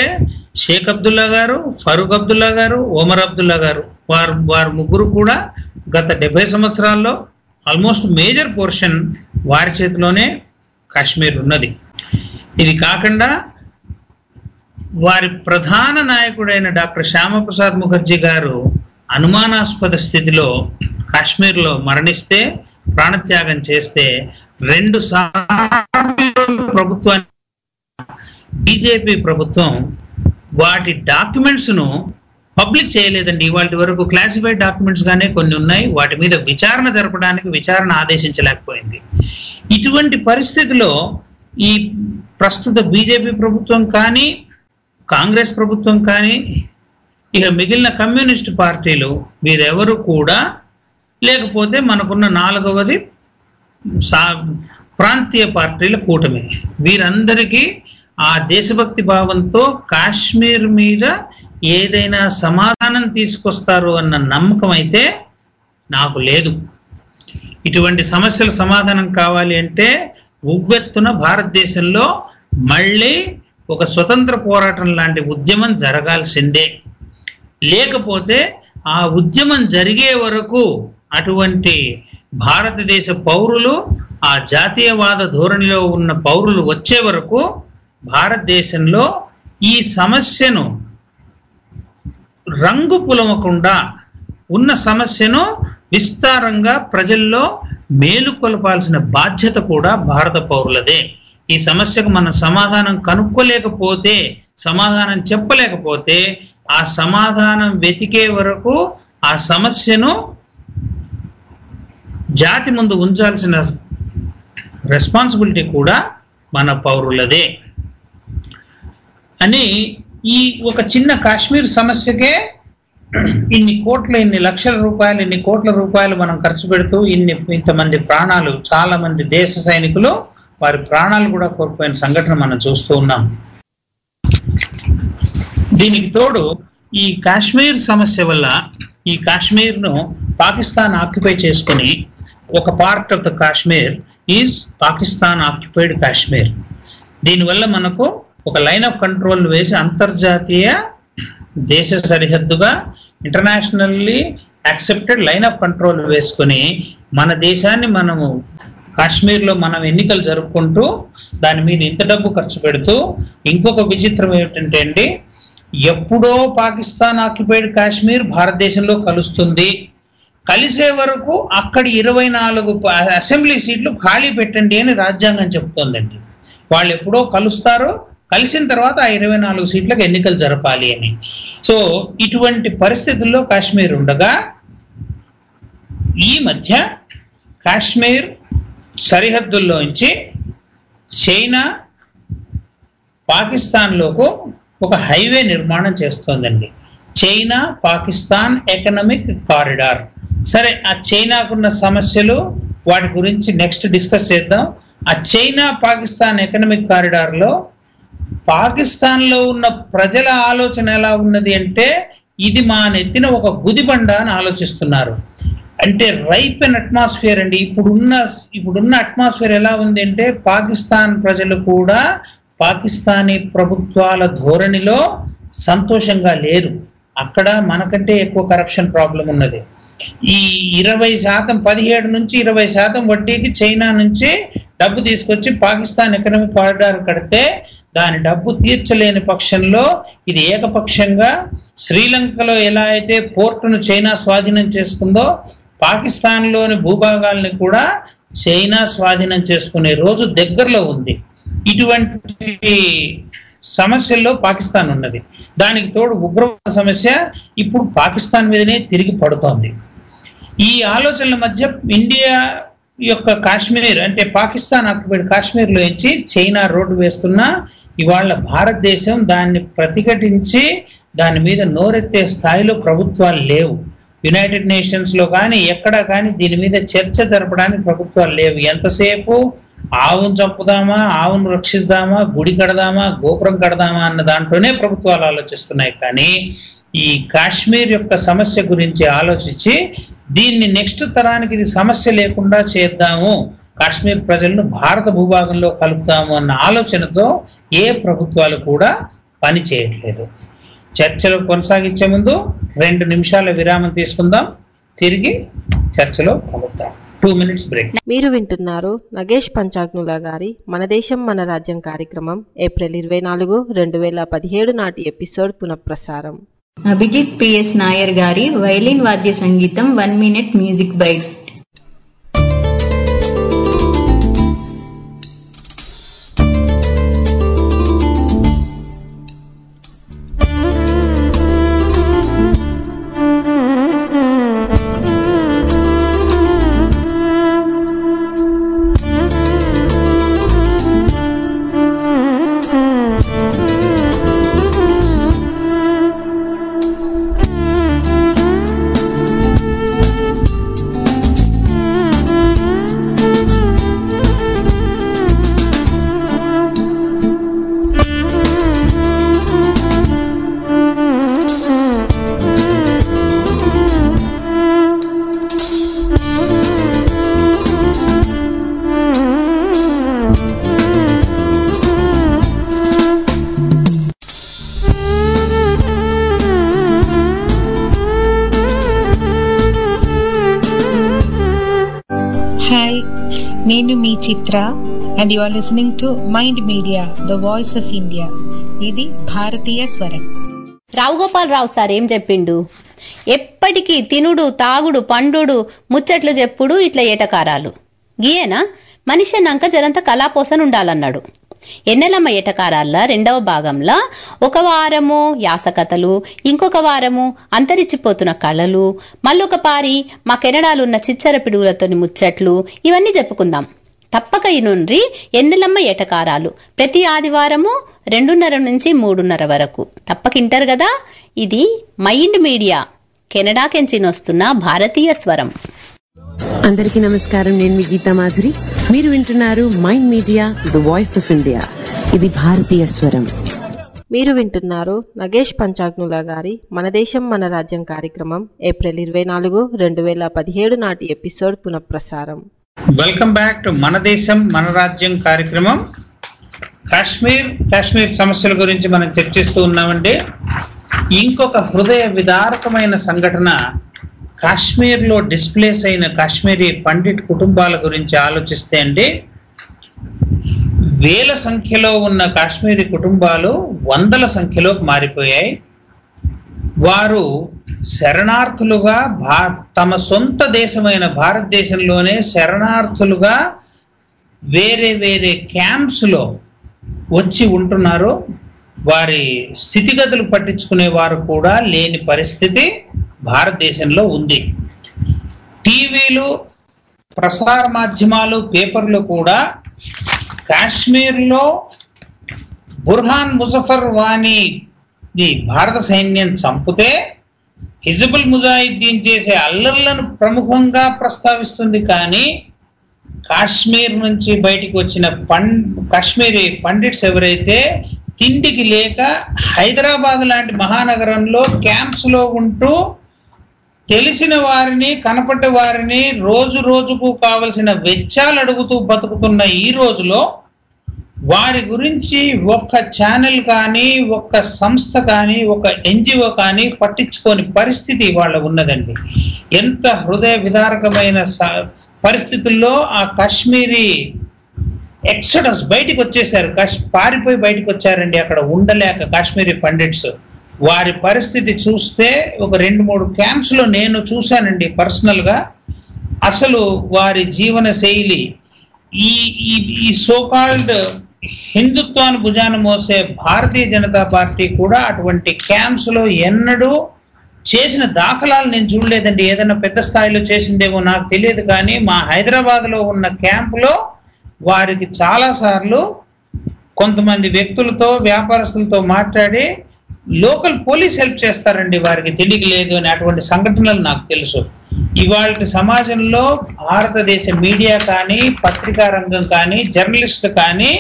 షేక్ అబ్దుల్లా గారు ఫరూక్ అబ్దుల్లా గారు ఓమర్ అబ్దుల్లా గారు వారు వారు ముగ్గురు కూడా గత డెబ్బై సంవత్సరాల్లో ఆల్మోస్ట్ మేజర్ పోర్షన్ వారి చేతిలోనే కాశ్మీర్ ఉన్నది ఇది కాకుండా వారి ప్రధాన నాయకుడైన డాక్టర్ శ్యామప్రసాద్ ముఖర్జీ గారు అనుమానాస్పద స్థితిలో కాశ్మీర్లో మరణిస్తే ప్రాణత్యాగం చేస్తే రెండు సార్లు ప్రభుత్వాన్ని బీజేపీ ప్రభుత్వం వాటి డాక్యుమెంట్స్ ను పబ్లిక్ చేయలేదండి ఇవాటి వరకు క్లాసిఫైడ్ డాక్యుమెంట్స్ గానే కొన్ని ఉన్నాయి వాటి మీద విచారణ జరపడానికి విచారణ ఆదేశించలేకపోయింది ఇటువంటి పరిస్థితిలో ఈ ప్రస్తుత బీజేపీ ప్రభుత్వం కానీ కాంగ్రెస్ ప్రభుత్వం కానీ ఇక మిగిలిన కమ్యూనిస్ట్ పార్టీలు వీరెవరు కూడా లేకపోతే మనకున్న నాలుగవది సా- ప్రాంతీయ పార్టీల కూటమి వీరందరికీ ఆ దేశభక్తి భావంతో కాశ్మీర్ మీద ఏదైనా సమాధానం తీసుకొస్తారు అన్న నమ్మకం అయితే నాకు లేదు ఇటువంటి సమస్యల సమాధానం కావాలి అంటే ఉవ్వెత్తున భారతదేశంలో మళ్ళీ ఒక స్వతంత్ర పోరాటం లాంటి ఉద్యమం జరగాల్సిందే లేకపోతే ఆ ఉద్యమం జరిగే వరకు అటువంటి భారతదేశ పౌరులు ఆ జాతీయవాద ధోరణిలో ఉన్న పౌరులు వచ్చే వరకు భారతదేశంలో ఈ సమస్యను రంగు పులమకుండా ఉన్న సమస్యను విస్తారంగా ప్రజల్లో మేలుకొలపాల్సిన బాధ్యత కూడా భారత పౌరులదే ఈ సమస్యకు మనం సమాధానం కనుక్కోలేకపోతే సమాధానం చెప్పలేకపోతే ఆ సమాధానం వెతికే వరకు ఆ సమస్యను జాతి ముందు ఉంచాల్సిన రెస్పాన్సిబిలిటీ కూడా మన పౌరులదే అని ఈ ఒక చిన్న కాశ్మీర్ సమస్యకే ఇన్ని కోట్ల ఇన్ని లక్షల రూపాయలు ఇన్ని కోట్ల రూపాయలు మనం ఖర్చు పెడుతూ ఇన్ని ఇంతమంది ప్రాణాలు చాలా మంది దేశ సైనికులు వారి ప్రాణాలు కూడా కోల్పోయిన సంఘటన మనం చూస్తూ ఉన్నాం దీనికి తోడు ఈ కాశ్మీర్ సమస్య వల్ల ఈ కాశ్మీర్ ను పాకిస్తాన్ ఆక్యుపై చేసుకుని ఒక part of the Kashmir is Pakistan occupied Kashmir దీనివల్ల మనకు ఒక లైన్ ఆఫ్ కంట్రోల్ వేసి అంతర్జాతీయ దేశ సరిహద్దుగా internationally accepted line of control వేసుకుని మన దేశాన్ని మనము కాశ్మీర్లో మనం ఎన్నికలు జరుపుకుంటూ దాని మీద ఇంత డబ్బు ఖర్చు పెడుతూ ఇంకొక విచిత్రం ఏమిటంటే అండి ఎప్పుడో పాకిస్తాన్ ఆక్యుపైడ్ కాశ్మీర్ భారతదేశంలో కలుస్తుంది కలిసే వరకు అక్కడి ఇరవై నాలుగు ప- అసెంబ్లీ సీట్లు ఖాళీ పెట్టండి అని రాజ్యాంగం చెప్తోందండి వాళ్ళు ఎప్పుడో కలుస్తారు కలిసిన తర్వాత ఆ ఇరవై నాలుగు సీట్లకు ఎన్నికలు జరపాలి అని సో ఇటువంటి పరిస్థితుల్లో కాశ్మీర్ ఉండగా ఈ మధ్య కాశ్మీర్ సరిహద్దుల్లోంచి చైనా పాకిస్తాన్లోకి ఒక హైవే నిర్మాణం చేస్తోందండి చైనా పాకిస్తాన్ ఎకనామిక్ కారిడార్ సరే ఆ చైనాకున్న సమస్యలు వాటి గురించి నెక్స్ట్ డిస్కస్ చేద్దాం ఆ చైనా పాకిస్తాన్ ఎకనామిక్ కారిడార్ లో పాకిస్తాన్ లో ఉన్న ప్రజల ఆలోచన ఎలా ఉన్నది అంటే ఇది మా నెత్తిన ఒక గుదిబండ అని ఆలోచిస్తున్నారు అంటే రైప్ అండ్ అట్మాస్ఫియర్ అండి ఇప్పుడున్న ఇప్పుడున్న అట్మాస్ఫియర్ ఎలా ఉంది అంటే పాకిస్తాన్ ప్రజలు కూడా పాకిస్తానీ ప్రభుత్వాల ధోరణిలో సంతోషంగా లేరు అక్కడ మనకంటే ఎక్కువ కరప్షన్ ప్రాబ్లం ఉన్నది ఈ ఇరవై శాతం పదిహేడు నుంచి ఇరవై శాతం వడ్డీకి చైనా నుంచి డబ్బు తీసుకొచ్చి పాకిస్తాన్ ఎకనామిక్ కారిడార్ కడితే దాని డబ్బు తీర్చలేని పక్షంలో ఇది ఏకపక్షంగా శ్రీలంకలో ఎలా అయితే పోర్టును చైనా స్వాధీనం చేసుకుందో పాకిస్తాన్లోని భూభాగాల్ని కూడా చైనా స్వాధీనం చేసుకునే రోజు దగ్గరలో ఉంది ఇటువంటి సమస్యల్లో పాకిస్తాన్ ఉన్నది దానికి తోడు ఉగ్రవాద సమస్య ఇప్పుడు పాకిస్తాన్ మీదనే తిరిగి పడుతోంది ఈ ఆలోచనల మధ్య ఇండియా యొక్క కాశ్మీర్ అంటే పాకిస్తాన్ ఆక్యుపైడ్ కాశ్మీర్ లో నుంచి చైనా రోడ్డు వేస్తున్నా ఇవాళ భారతదేశం దాన్ని ప్రతిఘటించి దాని మీద నోరెత్తే స్థాయిలో ప్రభుత్వాలు లేవు యునైటెడ్ నేషన్స్ లో కానీ ఎక్కడ కానీ దీని మీద చర్చ జరపడానికి ప్రభుత్వాలు లేవు ఎంతసేపు ఆవును చంపుదామా ఆవును రక్షిద్దామా గుడి కడదామా గోపురం కడదామా అన్న దాంట్లోనే ప్రభుత్వాలు ఆలోచిస్తున్నాయి కానీ ఈ కాశ్మీర్ యొక్క సమస్య గురించి ఆలోచించి దీన్ని నెక్స్ట్ తరానికి ఇది సమస్య లేకుండా చేద్దాము కాశ్మీర్ ప్రజలను భారత భూభాగంలో కలుపుతాము అన్న ఆలోచనతో ఏ ప్రభుత్వాలు కూడా పని చేయట్లేదు చర్చలు కొనసాగించే ముందు రెండు నిమిషాల విరామం తీసుకుందాం తిరిగి చర్చలో కలుద్దాం టూ మినిట్స్ బ్రేక్ మీరు వింటున్నారు నగేష్ పంచాగ్నుల గారి మన దేశం మన రాజ్యం కార్యక్రమం ఏప్రిల్ ఇరవై నాలుగు రెండు వేల పదిహేడు నాటి ఎపిసోడ్ పునఃప్రసారం అభిజిత్ పిఎస్ నాయర్ గారి వైలిన్ వాద్య సంగీతం one minute music bite hi నేను మీ Chitra and you are listening to mind media the voice of India ఇది భారతీయ స్వరం రావు గోపాల్ రావు సార్ ఏం చెప్పిండు ఎప్పటికీ తినుడు తాగుడు పండుడు ముచ్చట్లు చెప్పుడు ఇట్లా ఏటకారాలు గీయేనా మనిషి అన్నాక జరంత కళాపోసన ఉండాలన్నాడు ఎన్నెలమ్మ ఏటకారాల రెండవ భాగంలో ఒక వారము యాసకథలు ఇంకొక వారము అంతరించిపోతున్న కళలు మళ్ళొక పారి మా కెనడాలు ఉన్న చిచ్చర పిడుగులతోని ముచ్చట్లు ఇవన్నీ చెప్పుకుందాం తప్పక ఈ నుండి ఎన్నెలమ్మ ఏటకారాలు ప్రతి ఆదివారము రెండున్నర నుంచి మూడున్నర వరకు తప్పక ఇంటారు కదా ఇది మైండ్ మీడియా కెనడాకెంచి వస్తున్న భారతీయ స్వరం అందరికీ నమస్కారం నేను మీ గీతా మాధురి మీరు వింటున్నారు mind media the voice of India ఇది భారతీయ స్వరం మీరు వింటున్నారు నగేష్ పంచాగ్నుల గారి మన దేశం మన రాజ్యం కార్యక్రమం ఏప్రిల్ ఇరవై నాలుగు రెండు వేల పదిహేడు నాటి ఎపిసోడ్ పునఃప్రసారం వెల్కమ్ బ్యాక్ టు మన దేశం మన రాజ్యం కార్యక్రమం కాశ్మీర్ కాశ్మీర్ సమస్యల గురించి మనం చర్చిస్తూ ఉన్నామండి ఇంకొక హృదయ విదారకమైన సంఘటన కాశ్మీర్లో డిస్ప్లేస్ అయిన కాశ్మీరీ పండిట్ కుటుంబాల గురించి ఆలోచిస్తే అండి వేల సంఖ్యలో ఉన్న కాశ్మీరీ కుటుంబాలు వందల సంఖ్యలోకి మారిపోయాయి వారు శరణార్థులుగా భా తమ సొంత దేశమైన భారతదేశంలోనే శరణార్థులుగా వేరే వేరే క్యాంప్స్లో వచ్చి ఉంటున్నారు వారి స్థితిగతులు పట్టించుకునే వారు కూడా లేని పరిస్థితి భారతదేశంలో ఉంది టీవీలు ప్రసార మాధ్యమాలు పేపర్లు కూడా కాశ్మీర్లో బుర్హాన్ ముజఫర్ వాణి ది భారత సైన్యం చంపితే హిజబుల్ ముజాహిద్దీన్ చేసే అల్లర్లను ప్రముఖంగా ప్రస్తావిస్తుంది కానీ కాశ్మీర్ నుంచి బయటికి వచ్చిన పం కాశ్మీరీ పండిట్స్ ఎవరైతే తిండికి లేక హైదరాబాద్ లాంటి మహానగరంలో క్యాంప్స్ లో ఉంటూ తెలిసిన వారిని కనపడ్డ వారిని రోజు రోజుకు కావలసిన వెచ్చాలు అడుగుతూ బతుకుతున్న ఈ రోజులో వారి గురించి ఒక్క ఛానల్ కానీ ఒక్క సంస్థ కానీ ఒక ఎన్జిఓ కానీ పట్టించుకోని పరిస్థితి వాళ్ళ ఉన్నదండి ఎంత హృదయ విదారకమైన స- పరిస్థితుల్లో ఆ కాశ్మీరీ ఎక్సడస్ బయటికి వచ్చేసారు కాశ్ పారిపోయి బయటికి వచ్చారండి అక్కడ ఉండలేక కాశ్మీరీ పండిట్స్ వారి పరిస్థితి చూస్తే ఒక రెండు మూడు క్యాంప్స్ లో నేను చూశానండి పర్సనల్ గా అసలు వారి జీవన శైలి ఈ ఈ ఈ సోకాల్డ్ హిందుత్వాన్ని భుజాన మోసే భారతీయ జనతా పార్టీ కూడా అటువంటి క్యాంప్స్ లో ఎన్నడూ చేసిన దాఖలాలు నేను చూడలేదండి ఏదైనా పెద్ద స్థాయిలో చేసిందేమో నాకు తెలియదు కానీ మా హైదరాబాద్ లో ఉన్న క్యాంపులో వారికి చాలా సార్లు కొంతమంది వ్యక్తులతో వ్యాపారస్తులతో మాట్లాడి లోకల్ పోలీస్ హెల్ప్ చేస్తారండి వారికి తెలియక లేదు అని అటువంటి సంఘటనలు నాకు తెలుసు ఇవాళ సమాజంలో భారతదేశ మీడియా కానీ పత్రికా రంగం కానీ జర్నలిస్టులు కానీ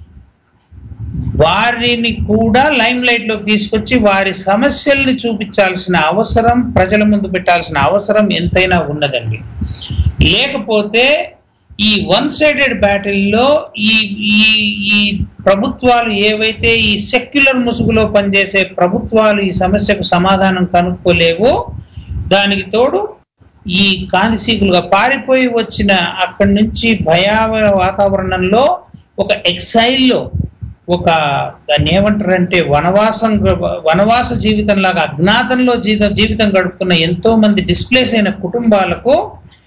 వారిని కూడా లైమ్ లైట్ లోకి తీసుకొచ్చి వారి సమస్యల్ని చూపించాల్సిన అవసరం ప్రజల ముందు పెట్టాల్సిన అవసరం ఎంతైనా ఉన్నదండి లేకపోతే ఈ వన్ సైడెడ్ బ్యాటిల్లో ఈ ఈ ఈ ప్రభుత్వాలు ఏవైతే ఈ సెక్యులర్ ముసుగులో పనిచేసే ప్రభుత్వాలు ఈ సమస్యకు సమాధానం కనుక్కోలేవో దానికి తోడు ఈ కానిసీకులుగా పారిపోయి వచ్చిన అక్కడి నుంచి భయావహ వాతావరణంలో ఒక ఎక్సైల్లో ఒక దాన్ని ఏమంటారంటే వనవాసం గ- వనవాస జీవితం లాగా అజ్ఞాతంలో జీవితం జీవితం గడుపుతున్న ఎంతో మంది డిస్ప్లేస్ అయిన కుటుంబాలకు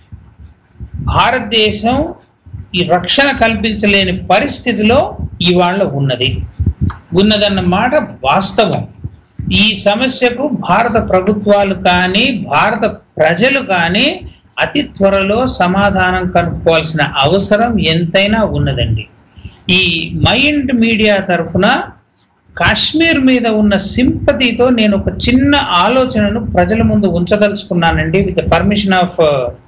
భారతదేశం ఈ రక్షణ కల్పించలేని పరిస్థితిలో ఇవాళ ఉన్నది ఉన్నదన్న మాట వాస్తవం ఈ సమస్యకు భారత ప్రభుత్వాలు కానీ భారత ప్రజలు కానీ అతి త్వరలో సమాధానం కనుక్కోవాల్సిన అవసరం ఎంతైనా ఉన్నదండి ఈ మైండ్ మీడియా తరఫున కాశ్మీర్ మీద ఉన్న సింపతితో నేను ఒక చిన్న ఆలోచనను ప్రజల ముందు ఉంచదలుచుకున్నానండి with permission of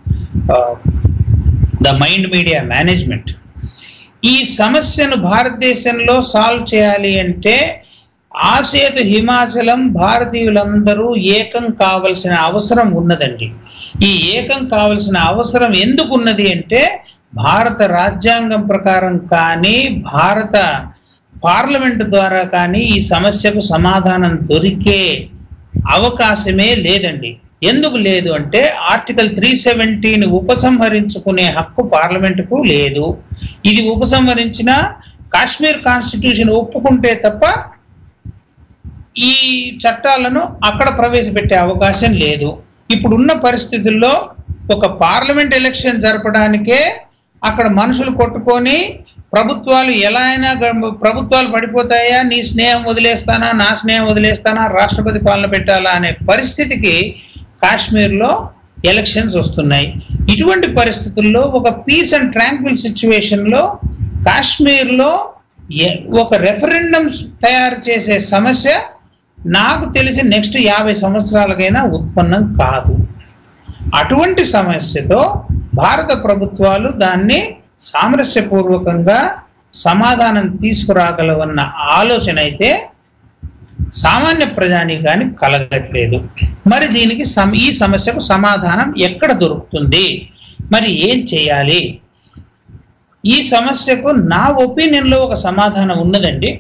the mind media management ఈ సమస్యను భారతదేశంలో సాల్వ్ చేయాలి అంటే ఆసేతు హిమాచలం భారతీయులందరూ ఏకం కావలసిన అవసరం ఉన్నదండి ఈ ఏకం కావలసిన అవసరం ఎందుకు ఉన్నది అంటే భారత రాజ్యాంగం ప్రకారం కానీ భారత పార్లమెంట్ ద్వారా కానీ ఈ సమస్యకు సమాధానం దొరికే అవకాశమే లేదండి ఎందుకు లేదు అంటే ఆర్టికల్ త్రీ సెవెంటీని ఉపసంహరించుకునే హక్కు పార్లమెంటుకు లేదు ఇది ఉపసంహరించిన కాశ్మీర్ కాన్స్టిట్యూషన్ ఒప్పుకుంటే తప్ప ఈ చట్టాలను అక్కడ ప్రవేశపెట్టే అవకాశం లేదు ఇప్పుడున్న పరిస్థితుల్లో ఒక పార్లమెంట్ ఎలక్షన్ జరపడానికే అక్కడ మనుషులు కొట్టుకొని ప్రభుత్వాలు ఎలా అయినా గ- ప్రభుత్వాలు పడిపోతాయా నీ స్నేహం వదిలేస్తానా నా స్నేహం వదిలేస్తానా రాష్ట్రపతి పాలన పెట్టాలా అనే పరిస్థితికి కాశ్మీర్లో ఎలక్షన్స్ వస్తున్నాయి ఇటువంటి పరిస్థితుల్లో ఒక పీస్ అండ్ ట్రాంక్విల్ సిచ్యువేషన్ లో కాశ్మీర్లో ఎ- ఒక రెఫరెండం తయారు చేసే సమస్య నాకు తెలిసి నెక్స్ట్ యాభై సంవత్సరాలకైనా ఉత్పన్నం కాదు అటువంటి సమస్యతో భారత ప్రభుత్వాలు దాన్ని సామరస్యపూర్వకంగా సమాధానం తీసుకురాగలవన్న ఆలోచన అయితే సామాన్య ప్రజానీకానికి కలగట్లేదు మరి దీనికి సమ ఈ సమస్యకు సమాధానం ఎక్కడ దొరుకుతుంది మరి ఏం చేయాలి ఈ సమస్యకు నా ఒపీనియన్ లో ఒక సమాధానం ఉన్నదండి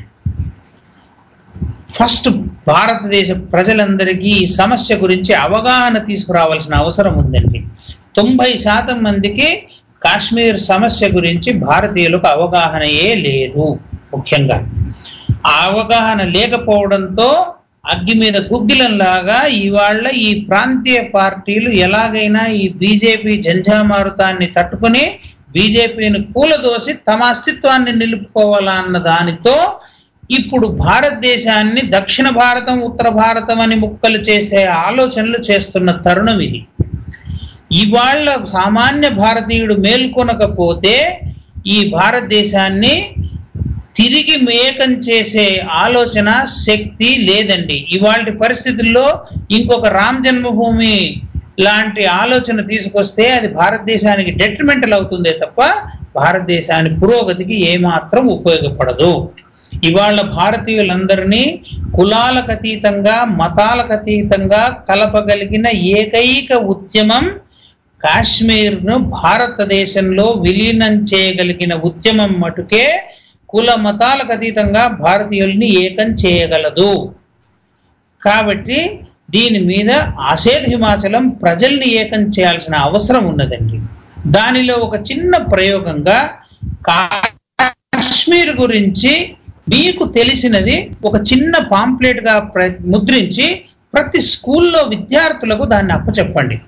ఫస్ట్ భారతదేశ ప్రజలందరికీ ఈ సమస్య గురించి అవగాహన తీసుకురావాల్సిన అవసరం ఉందండి తొంభై శాతం మందికి కాశ్మీర్ సమస్య గురించి భారతీయులకు అవగాహనయే లేదు ముఖ్యంగా ఆ అవగాహన లేకపోవడంతో అగ్గి మీద గుగ్గిలంలాగా ఇవాళ ఈ ప్రాంతీయ పార్టీలు ఎలాగైనా ఈ బీజేపీ జంఝామారుతాన్ని తట్టుకుని బీజేపీని కూలదోసి తమ అస్తిత్వాన్ని నిలుపుకోవాలన్న దానితో ఇప్పుడు భారతదేశాన్ని దక్షిణ భారతం ఉత్తర భారతం అని ముక్కలు చేసే ఆలోచనలు చేస్తున్న తరుణం ఇది ఇవాళ సామాన్య భారతీయుడు మేల్కొనకపోతే ఈ భారతదేశాన్ని తిరిగి మేకం చేసే ఆలోచన శక్తి లేదండి ఇవాళ పరిస్థితుల్లో ఇంకొక రామ్ జన్మభూమి లాంటి ఆలోచన తీసుకొస్తే అది భారతదేశానికి డెట్రిమెంటల్ అవుతుందే తప్ప భారతదేశాని పురోగతికి ఏమాత్రం ఉపయోగపడదు ఇవాళ భారతీయులందరినీ కులాలకు అతీతంగా మతాలకు అతీతంగా కలపగలిగిన ఏకైక ఉద్యమం కాశ్మీర్ను భారతదేశంలో విలీనం చేయగలిగిన ఉద్యమం మటుకే కుల మతాలకు అతీతంగా భారతీయుల్ని ఏకం చేయగలదు కాబట్టి దీని మీద ఆసేద్ హిమాచలం ప్రజల్ని ఏకం చేయాల్సిన అవసరం ఉన్నదండి దానిలో ఒక చిన్న ప్రయోగంగా కాశ్మీర్ గురించి మీకు తెలిసినది ఒక చిన్న పాంప్లెట్ గా ప్ర- ముద్రించి ప్రతి స్కూల్లో విద్యార్థులకు దాన్ని అప్పచెప్పండి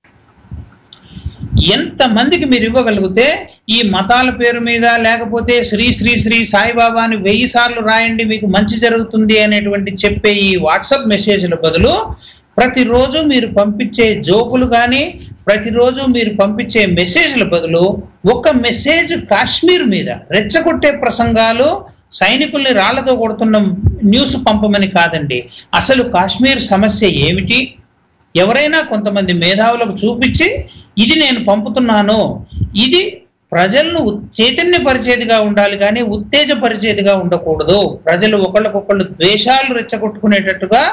ఎంత మందికి మీరు ఇవ్వగలిగితే ఈ మతాల పేరు మీద లేకపోతే శ్రీ శ్రీ శ్రీ సాయిబాబా అని వెయ్యి సార్లు రాయండి మీకు మంచి జరుగుతుంది అనేటువంటి చెప్పే ఈ వాట్సాప్ మెసేజ్ల బదులు ప్రతిరోజు మీరు పంపించే జోకులు కానీ ప్రతిరోజు మీరు పంపించే మెసేజ్ల బదులు ఒక మెసేజ్ కాశ్మీర్ మీద రెచ్చగొట్టే ప్రసంగాలు సైనికుల్ని రాళ్లతో కొడుతున్న న్యూస్ పంపమని కాదండి అసలు కాశ్మీర్ సమస్య ఏమిటి ఎవరైనా కొంతమంది మేధావులకు చూపించి ఇది నేను పంపుతున్నాను ఇది ప్రజలను ఉత్- చైతన్యపరిచేదిగా ఉండాలి కానీ ఉత్తేజపరిచేదిగా ఉండకూడదు ప్రజలు ఒకళ్ళకొకళ్ళు ద్వేషాలు రెచ్చగొట్టుకునేటట్టుగా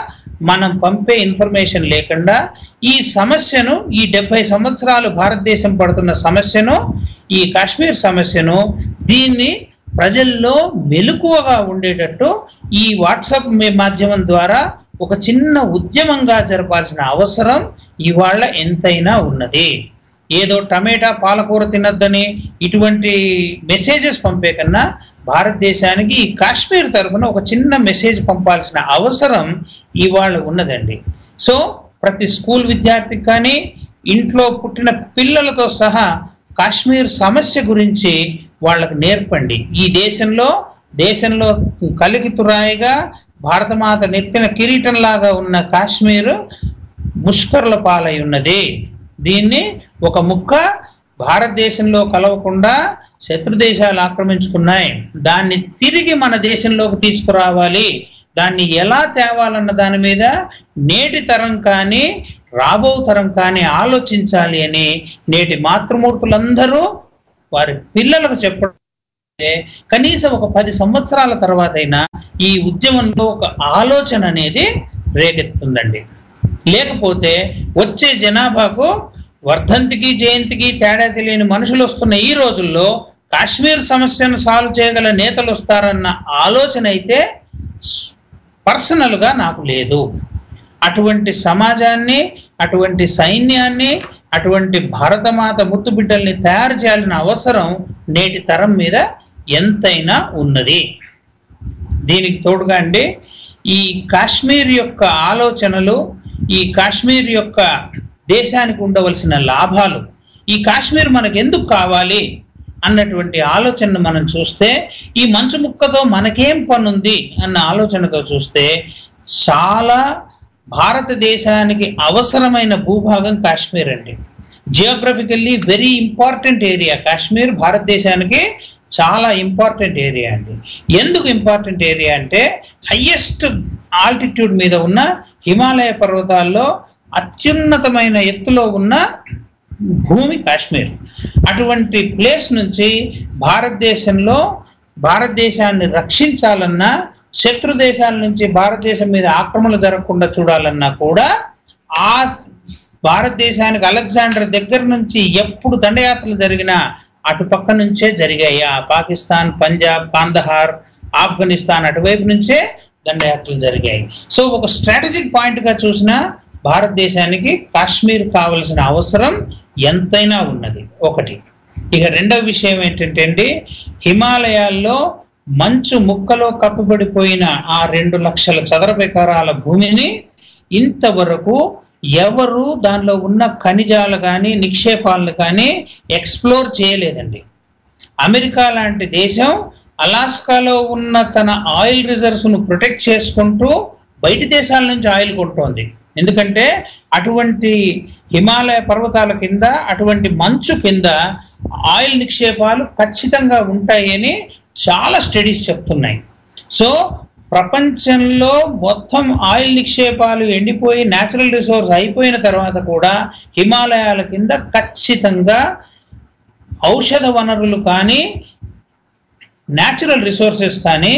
మనం పంపే ఇన్ఫర్మేషన్ లేకుండా ఈ సమస్యను ఈ డెబ్బై సంవత్సరాలు భారతదేశం పడుతున్న సమస్యను ఈ కాశ్మీర్ సమస్యను దీన్ని ప్రజల్లో మెలకువగా ఉండేటట్టు ఈ వాట్సాప్ మే- మాధ్యమం ద్వారా ఒక చిన్న ఉద్యమంగా జరపాల్సిన అవసరం ఇవాళ ఎంతైనా ఉన్నది ఏదో టమాటా పాలకూర తినొద్దని ఇటువంటి మెసేజెస్ పంపే కన్నా భారతదేశానికి ఈ కాశ్మీర్ తరఫున ఒక చిన్న మెసేజ్ పంపాల్సిన అవసరం ఇవాళ ఉన్నదండి సో ప్రతి స్కూల్ విద్యార్థికి కానీ ఇంట్లో పుట్టిన పిల్లలతో సహా కాశ్మీర్ సమస్య గురించి వాళ్ళకు నేర్పండి ఈ దేశంలో దేశంలో కలిగితురాయిగా భారతమాత నెత్తిన కిరీటంలాగా ఉన్న కాశ్మీర్ ముష్కరుల పాలై ఉన్నది దీన్ని ఒక ముక్క భారతదేశంలో కలవకుండా శత్రు దేశాలు ఆక్రమించుకున్నాయి దాన్ని తిరిగి మన దేశంలోకి తీసుకురావాలి దాన్ని ఎలా తేవాలన్న దాని మీద నేటి తరం కానీ రాబో తరం కానీ ఆలోచించాలి అని నేటి మాతృమూర్తులందరూ వారి పిల్లలకు చెప్పడం అంటే కనీసం ఒక పది సంవత్సరాల తర్వాత అయినా ఈ ఉద్యమంలో ఒక ఆలోచన అనేది రేకెత్తుందండి లేకపోతే వచ్చే జనాభాకు వర్ధంతికి జయంతికి తేడా తెలియని మనుషులు వస్తున్న ఈ రోజుల్లో కాశ్మీర్ సమస్యను సాల్వ్ చేయగల నేతలు వస్తారన్న ఆలోచన అయితే పర్సనల్ గా నాకు లేదు అటువంటి సమాజాన్ని అటువంటి సైన్యాన్ని అటువంటి భారతమాత ముత్తు బిడ్డల్ని తయారు చేయాల్సిన అవసరం నేటి తరం మీద ఎంతైనా ఉన్నది దీనికి తోడుగా అండి ఈ కాశ్మీర్ యొక్క ఆలోచనలు ఈ కాశ్మీర్ యొక్క దేశానికి ఉండవలసిన లాభాలు ఈ కాశ్మీర్ మనకు ఎందుకు కావాలి అన్నటువంటి ఆలోచనను మనం చూస్తే ఈ మంచు ముక్కతో మనకేం పనుంది అన్న ఆలోచనతో చూస్తే చాలా భారతదేశానికి అవసరమైన భూభాగం కాశ్మీర్ అండి geographically very important area Kashmir భారతదేశానికి చాలా ఇంపార్టెంట్ ఏరియా అండి ఎందుకు ఇంపార్టెంట్ ఏరియా అంటే హయ్యెస్ట్ ఆల్టిట్యూడ్ మీద ఉన్న హిమాలయ పర్వతాల్లో అత్యున్నతమైన ఎత్తులో ఉన్న భూమి కాశ్మీర్ అటువంటి ప్లేస్ నుంచి భారతదేశంలో భారతదేశాన్ని రక్షించాలన్నా శత్రు దేశాల నుంచి భారతదేశం మీద ఆక్రమణలు జరగకుండా చూడాలన్నా కూడా ఆ భారతదేశానికి అలెగ్జాండర్ దగ్గర నుంచి ఎప్పుడు దండయాత్రలు జరిగినా అటు పక్క నుంచే జరిగాయి ఆ పాకిస్తాన్ పంజాబ్ కాందహార్ ఆఫ్ఘనిస్తాన్ అటువైపు నుంచే దండయాత్రలు జరిగాయి సో ఒక స్ట్రాటజిక్ పాయింట్ గా చూసినా భారతదేశానికి కాశ్మీర్ కావలసిన అవసరం ఎంతైనా ఉన్నది ఒకటి ఇక రెండవ విషయం ఏంటంటే అండి హిమాలయాల్లో మంచు ముక్కలో కప్పబడిపోయిన ఆ రెండు లక్షల చదరపు ఎకరాల భూమిని ఇంతవరకు ఎవరు దానిలో ఉన్న ఖనిజాలు కానీ నిక్షేపాలను కానీ ఎక్స్ప్లోర్ చేయలేదండి అమెరికా లాంటి దేశం అలాస్కాలో ఉన్న తన ఆయిల్ రిజర్వ్స్ ను ప్రొటెక్ట్ చేసుకుంటూ బయటి దేశాల నుంచి ఆయిల్ కొంటోంది ఎందుకంటే అటువంటి హిమాలయ పర్వతాల కింద అటువంటి మంచు కింద ఆయిల్ నిక్షేపాలు ఖచ్చితంగా ఉంటాయని చాలా స్టడీస్ చెప్తున్నాయి సో ప్రపంచంలో మొత్తం ఆయిల్ నిక్షేపాలు ఎండిపోయి న్యాచురల్ రిసోర్స్ అయిపోయిన తర్వాత కూడా హిమాలయాల కింద ఖచ్చితంగా ఔషధ వనరులు కానీ న్యాచురల్ రిసోర్సెస్ కానీ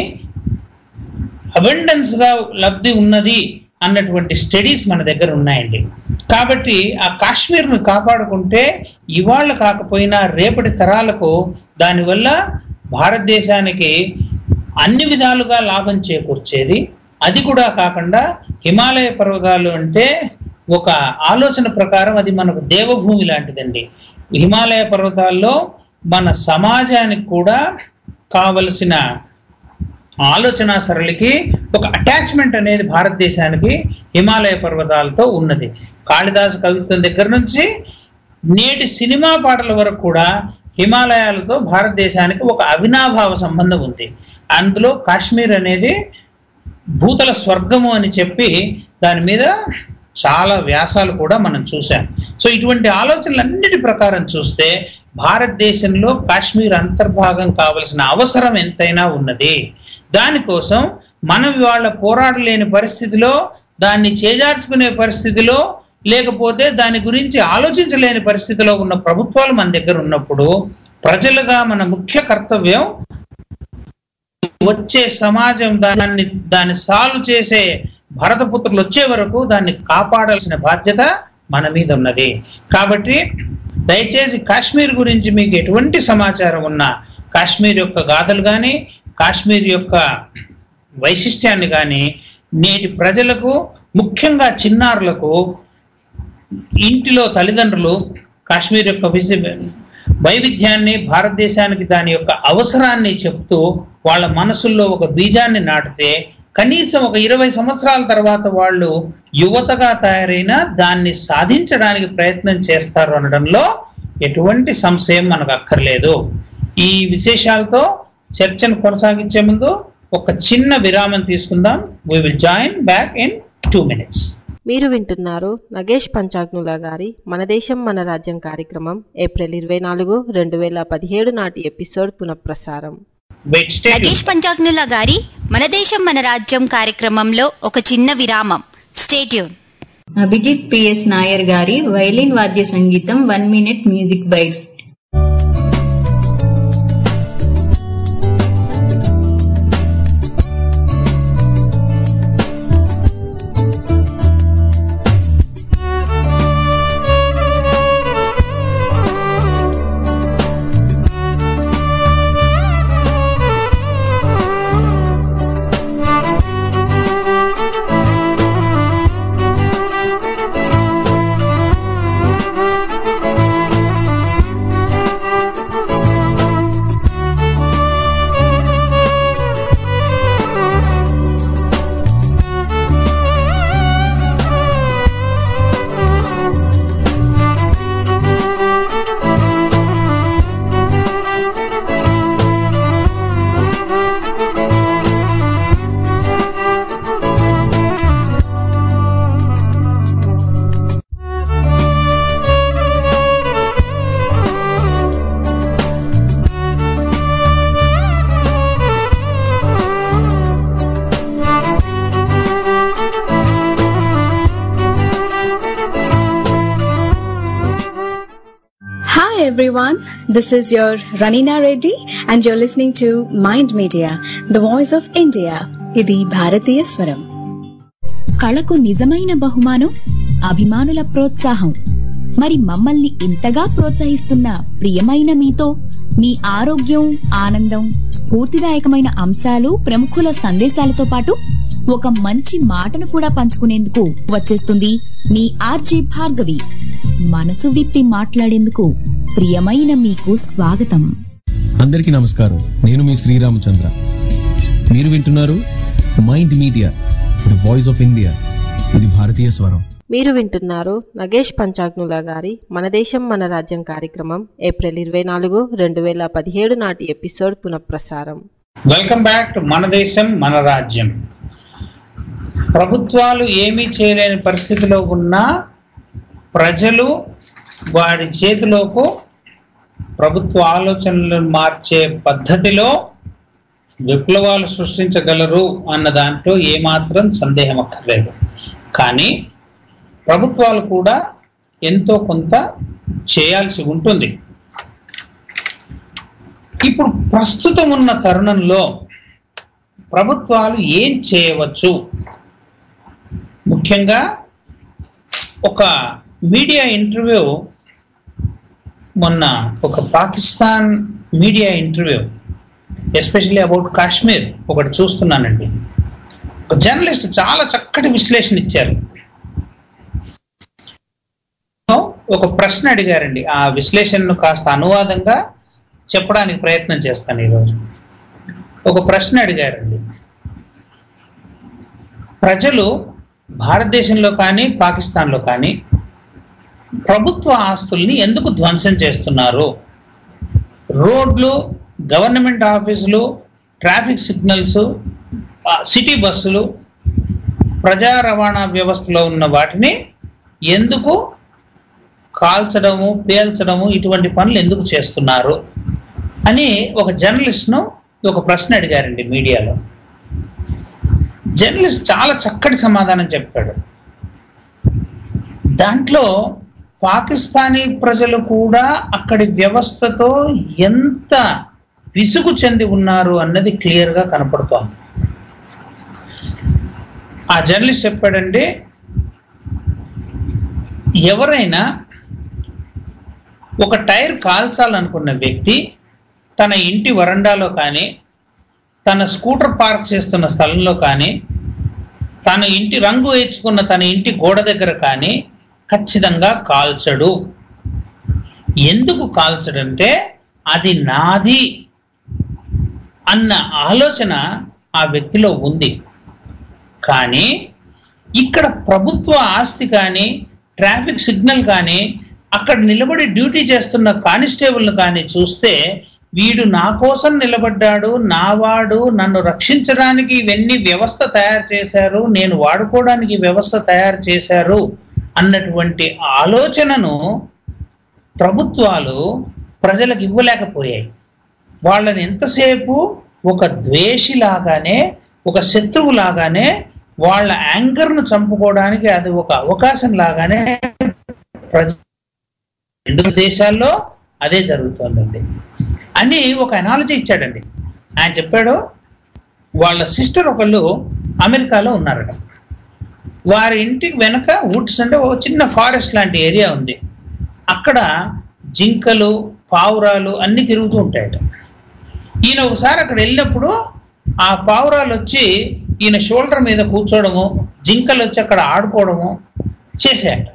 అబెండెన్స్ గా లబ్ధి ఉన్నది అన్నటువంటి స్టడీస్ మన దగ్గర ఉన్నాయండి కాబట్టి ఆ కాశ్మీర్ను కాపాడుకుంటే ఇవాళ కాకపోయినా రేపటి తరాలకు దానివల్ల భారతదేశానికి అన్ని విధాలుగా లాభం చేకూర్చేది అది కూడా కాకుండా హిమాలయ పర్వతాలు అంటే ఒక ఆలోచన ప్రకారం అది మనకు దేవభూమి లాంటిదండి హిమాలయ పర్వతాల్లో మన సమాజానికి కూడా కావలసిన ఆలోచన సరళికి ఒక అటాచ్మెంట్ అనేది భారతదేశానికి హిమాలయ పర్వతాలతో ఉన్నది కాళిదాసు కవిత్వం దగ్గర నుంచి నేటి సినిమా పాటల వరకు కూడా హిమాలయాలతో భారతదేశానికి ఒక అవినాభావ సంబంధం ఉంది అందులో కాశ్మీర్ అనేది భూతల స్వర్గము అని చెప్పి దాని మీద చాలా వ్యాసాలు కూడా మనం చూసాం సో ఇటువంటి ఆలోచనలన్నిటి ప్రకారం చూస్తే భారతదేశంలో కాశ్మీర్ అంతర్భాగం కావలసిన అవసరం ఎంతైనా ఉన్నది దానికోసం మనం ఇవాళ పోరాడలేని పరిస్థితిలో దాన్ని చేజార్చుకునే పరిస్థితిలో లేకపోతే దాని గురించి ఆలోచించలేని పరిస్థితిలో ఉన్న ప్రభుత్వాలు మన దగ్గర ఉన్నప్పుడు ప్రజలుగా మన ముఖ్య కర్తవ్యం వచ్చే సమాజం దాన్ని దాన్ని సాల్వ్ చేసే భరతపుత్రులు వచ్చే వరకు దాన్ని కాపాడాల్సిన బాధ్యత మన మీద ఉన్నది కాబట్టి దయచేసి కాశ్మీర్ గురించి మీకు ఎటువంటి సమాచారం ఉన్నా కాశ్మీర్ యొక్క గాథలు కానీ కాశ్మీర్ యొక్క వైశిష్ట్యాన్ని కానీ నేటి ప్రజలకు ముఖ్యంగా చిన్నారులకు ఇంటిలో తల్లిదండ్రులు కాశ్మీర్ యొక్క విజ- వైవిధ్యాన్ని భారతదేశానికి దాని యొక్క అవసరాన్ని చెప్తూ వాళ్ళ మనసుల్లో ఒక బీజాన్ని నాటితే కనీసం ఒక ఇరవై సంవత్సరాల తర్వాత వాళ్ళు యువతగా తయారైన దాన్ని సాధించడానికి ప్రయత్నం చేస్తారు అనడంలో ఎటువంటి సంశయం మనకు అక్కర్లేదు ఈ విశేషాలతో చర్చను కొనసాగించే ముందు ఒక చిన్న విరామం తీసుకుందాం we will join back in two minutes మీరు వింటున్నారు నగేష్ పంచాగ్నుల గారి మన దేశం మన రాజ్యం కార్యక్రమం ఏప్రిల్ ఇరవై నాలుగు రెండు వేల పదిహేడు నాటి ఎపిసోడ్ పునఃప్రసారం నగేష్ పంచాగ్నుల గారి మన దేశం మన రాజ్యం కార్యక్రమంలో ఒక చిన్న విరామం స్టేట్యూన్ అభిజిత్ పిఎస్ నాయర్ గారి వైలిన్ వాద్య సంగీతం one minute music bite Hi everyone, this is your Ranina Reddy and you're listening to Mind Media, the voice of India. ఇది భారతీయ స్వరం కళకు నిజమైన బహుమానం అభిమానుల ప్రోత్సాహం మరి మమ్మల్ని ఇంతగా ప్రోత్సహిస్తున్న ప్రియమైన మీతో మీ ఆరోగ్యం ఆనందం స్ఫూర్తిదాయకమైన అంశాలు ప్రముఖుల సందేశాలతో పాటు ఒక మంచి మాటను కూడా పంచుకునేందుకు వచ్చేస్తుంది మీ ఆర్జే భార్గవి మనసు విప్పి మాట్లాడేందుకు ప్రియమైన మీకు స్వాగతం అందరికీ నమస్కారం నేను మీ శ్రీరామచంద్ర మీరు వింటున్నారు mind media the voice of India ఇది భారతీయ స్వరం మీరు వింటున్నారు నగేష్ పంచాగ్నుల గారి మన దేశం మన రాజ్యం కార్యక్రమం ఏప్రిల్ ఇరవై నాలుగు రెండు వేల పదిహేడు నాటి ఎపిసోడ్ పునఃప్రసారం వెల్కమ్ బ్యాక్ టు మన దేశం మన రాజ్యం ప్రభుత్వాలు ఏమీ చేయలేని పరిస్థితిలో ఉన్న ప్రజలు వారి చేతిలోకి ప్రభుత్వ ఆలోచనలను మార్చే పద్ధతిలో విప్లవాలు సృష్టించగలరు అన్న దాంట్లో ఏమాత్రం సందేహం అక్కర్లేదు కానీ ప్రభుత్వాలు కూడా ఎంతో కొంత చేయాల్సి ఉంటుంది ఇప్పుడు ప్రస్తుతం ఉన్న తరుణంలో ప్రభుత్వాలు ఏం చేయవచ్చు ముఖ్యంగా ఒక మీడియా ఇంటర్వ్యూ మొన్న ఒక Pakistan media interview especially about Kashmir ఒకటి చూస్తున్నానండి ఒక జర్నలిస్ట్ చాలా చక్కటి విశ్లేషణ ఇచ్చారు ఒక ప్రశ్న అడిగారండి ఆ విశ్లేషణను కాస్త అనువాదంగా చెప్పడానికి ప్రయత్నం చేస్తాను ఈరోజు ఒక ప్రశ్న అడిగారండి ప్రజలు భారతదేశంలో కానీ పాకిస్తాన్లో కానీ ప్రభుత్వ ఆస్తుల్ని ఎందుకు ధ్వంసం చేస్తున్నారు రోడ్లు గవర్నమెంట్ ఆఫీసులు ట్రాఫిక్ సిగ్నల్స్ ఆ, సిటీ బస్సులు ప్రజా రవాణా వ్యవస్థలో ఉన్న వాటిని ఎందుకు కాల్చడము పేల్చడము ఇటువంటి పనులు ఎందుకు చేస్తున్నారు అని ఒక జర్నలిస్ట్ను ఒక ప్రశ్న అడిగారండి మీడియాలో జర్నలిస్ట్ చాలా చక్కటి సమాధానం చెప్పాడు దాంట్లో పాకిస్తానీ ప్రజలు కూడా అక్కడి వ్యవస్థతో ఎంత విసుగు చెంది ఉన్నారు అన్నది క్లియర్గా కనపడుతోంది ఆ జర్నలిస్ట్ చెప్పాడండి ఎవరైనా ఒక టైర్ కాల్చాలనుకున్న వ్యక్తి తన ఇంటి వరండాలో కానీ తన స్కూటర్ పార్క్ చేస్తున్న స్థలంలో కానీ తన ఇంటి రంగు వేయించుకున్న తన ఇంటి గోడ దగ్గర కానీ ఖచ్చితంగా కాల్చడు ఎందుకు కాల్చడంటే అది నాది అన్న ఆలోచన ఆ వ్యక్తిలో ఉంది కానీ ఇక్కడ ప్రభుత్వ ఆస్తి కానీ ట్రాఫిక్ సిగ్నల్ కానీ అక్కడ నిలబడి డ్యూటీ చేస్తున్న కానిస్టేబుల్ని కానీ చూస్తే వీడు నా కోసం నిలబడ్డాడు నావాడు నన్ను రక్షించడానికి ఇవన్నీ వ్యవస్థ తయారు చేశారు నేను వాడుకోవడానికి ఈ వ్యవస్థ తయారు చేశారు అన్నటువంటి ఆలోచనను ప్రభుత్వాలు ప్రజలకు ఇవ్వలేకపోయాయి వాళ్ళని ఎంతసేపు ఒక ద్వేషిలాగానే ఒక శత్రువు లాగానే వాళ్ళ యాంకర్ను చంపుకోవడానికి అది ఒక అవకాశం లాగానే ప్రజ రెండు దేశాల్లో అదే జరుగుతోందండి అని ఒక అనాలజీ ఇచ్చాడండి ఆయన చెప్పాడు వాళ్ళ సిస్టర్ ఒకళ్ళు అమెరికాలో ఉన్నారట వారి ఇంటికి వెనక వుడ్స్ అంటే ఒక చిన్న ఫారెస్ట్ లాంటి ఏరియా ఉంది అక్కడ జింకలు పావురాలు అన్ని తిరుగుతూ ఉంటాయట ఈయన ఒకసారి అక్కడ వెళ్ళినప్పుడు ఆ పావురాలు వచ్చి ఈయన షోల్డర్ మీద కూర్చోవడము జింకలు వచ్చి అక్కడ ఆడుకోవడము చేశాయట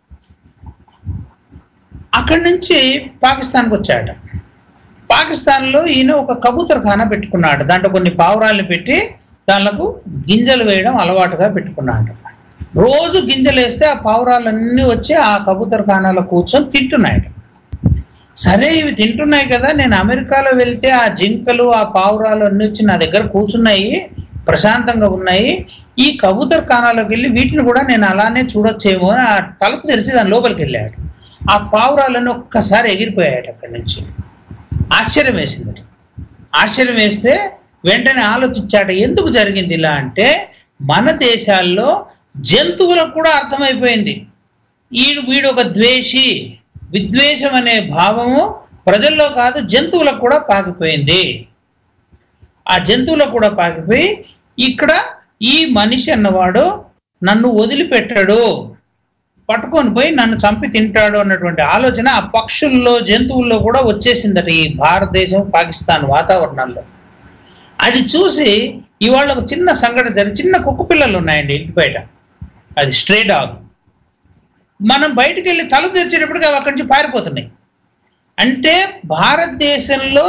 అక్కడి నుంచి పాకిస్తాన్కి వచ్చాయట పాకిస్తాన్లో ఈయన ఒక కబూతర్ ఖానా పెట్టుకున్నాడు దాంట్లో కొన్ని పావురాలు పెట్టి దానిలకు గింజలు వేయడం అలవాటుగా పెట్టుకున్నాడు రోజు గింజలు వేస్తే ఆ పావురాలన్నీ వచ్చి ఆ కబూతర్ ఖానాలో కూర్చొని తింటున్నాయట సరే ఇవి తింటున్నాయి కదా నేను అమెరికాలో వెళ్తే ఆ జింకలు ఆ పావురాలు అన్ని వచ్చి నా దగ్గర కూర్చున్నాయి ప్రశాంతంగా ఉన్నాయి ఈ కబూతర్ ఖానాలోకి వెళ్ళి వీటిని కూడా నేను అలానే చూడొచ్చేమో అని ఆ తలుపు తెరిచి దాని లోపలికి వెళ్ళాడు ఆ పావురాలను ఒక్కసారి ఎగిరిపోయాడు అక్కడి నుంచి ఆశ్చర్యం వేసింది ఆశ్చర్యం వేస్తే వెంటనే ఆలోచించాట ఎందుకు జరిగింది ఇలా అంటే మన దేశాల్లో జంతువులకు కూడా అర్థమైపోయింది వీడు వీడు ఒక ద్వేషి విద్వేషం అనే భావము ప్రజల్లో కాదు జంతువులకు కూడా పాకిపోయింది ఆ జంతువులకు కూడా పాకిపోయి ఇక్కడ ఈ మనిషి అన్నవాడు నన్ను వదిలిపెట్టాడు పట్టుకొని పోయి నన్ను చంపి తింటాడు అన్నటువంటి ఆలోచన ఆ పక్షుల్లో జంతువుల్లో కూడా వచ్చేసిందట ఈ భారతదేశం పాకిస్తాన్ వాతావరణంలో అది చూసి ఇవాళ ఒక చిన్న సంఘటన జరిగి చిన్న కుక్క పిల్లలు ఉన్నాయండి ఇంటి బయట అది స్ట్రే డాగ్ మనం బయటికి వెళ్ళి తల తెరిచేటప్పటికి అవి అక్కడి నుంచి పారిపోతున్నాయి అంటే భారతదేశంలో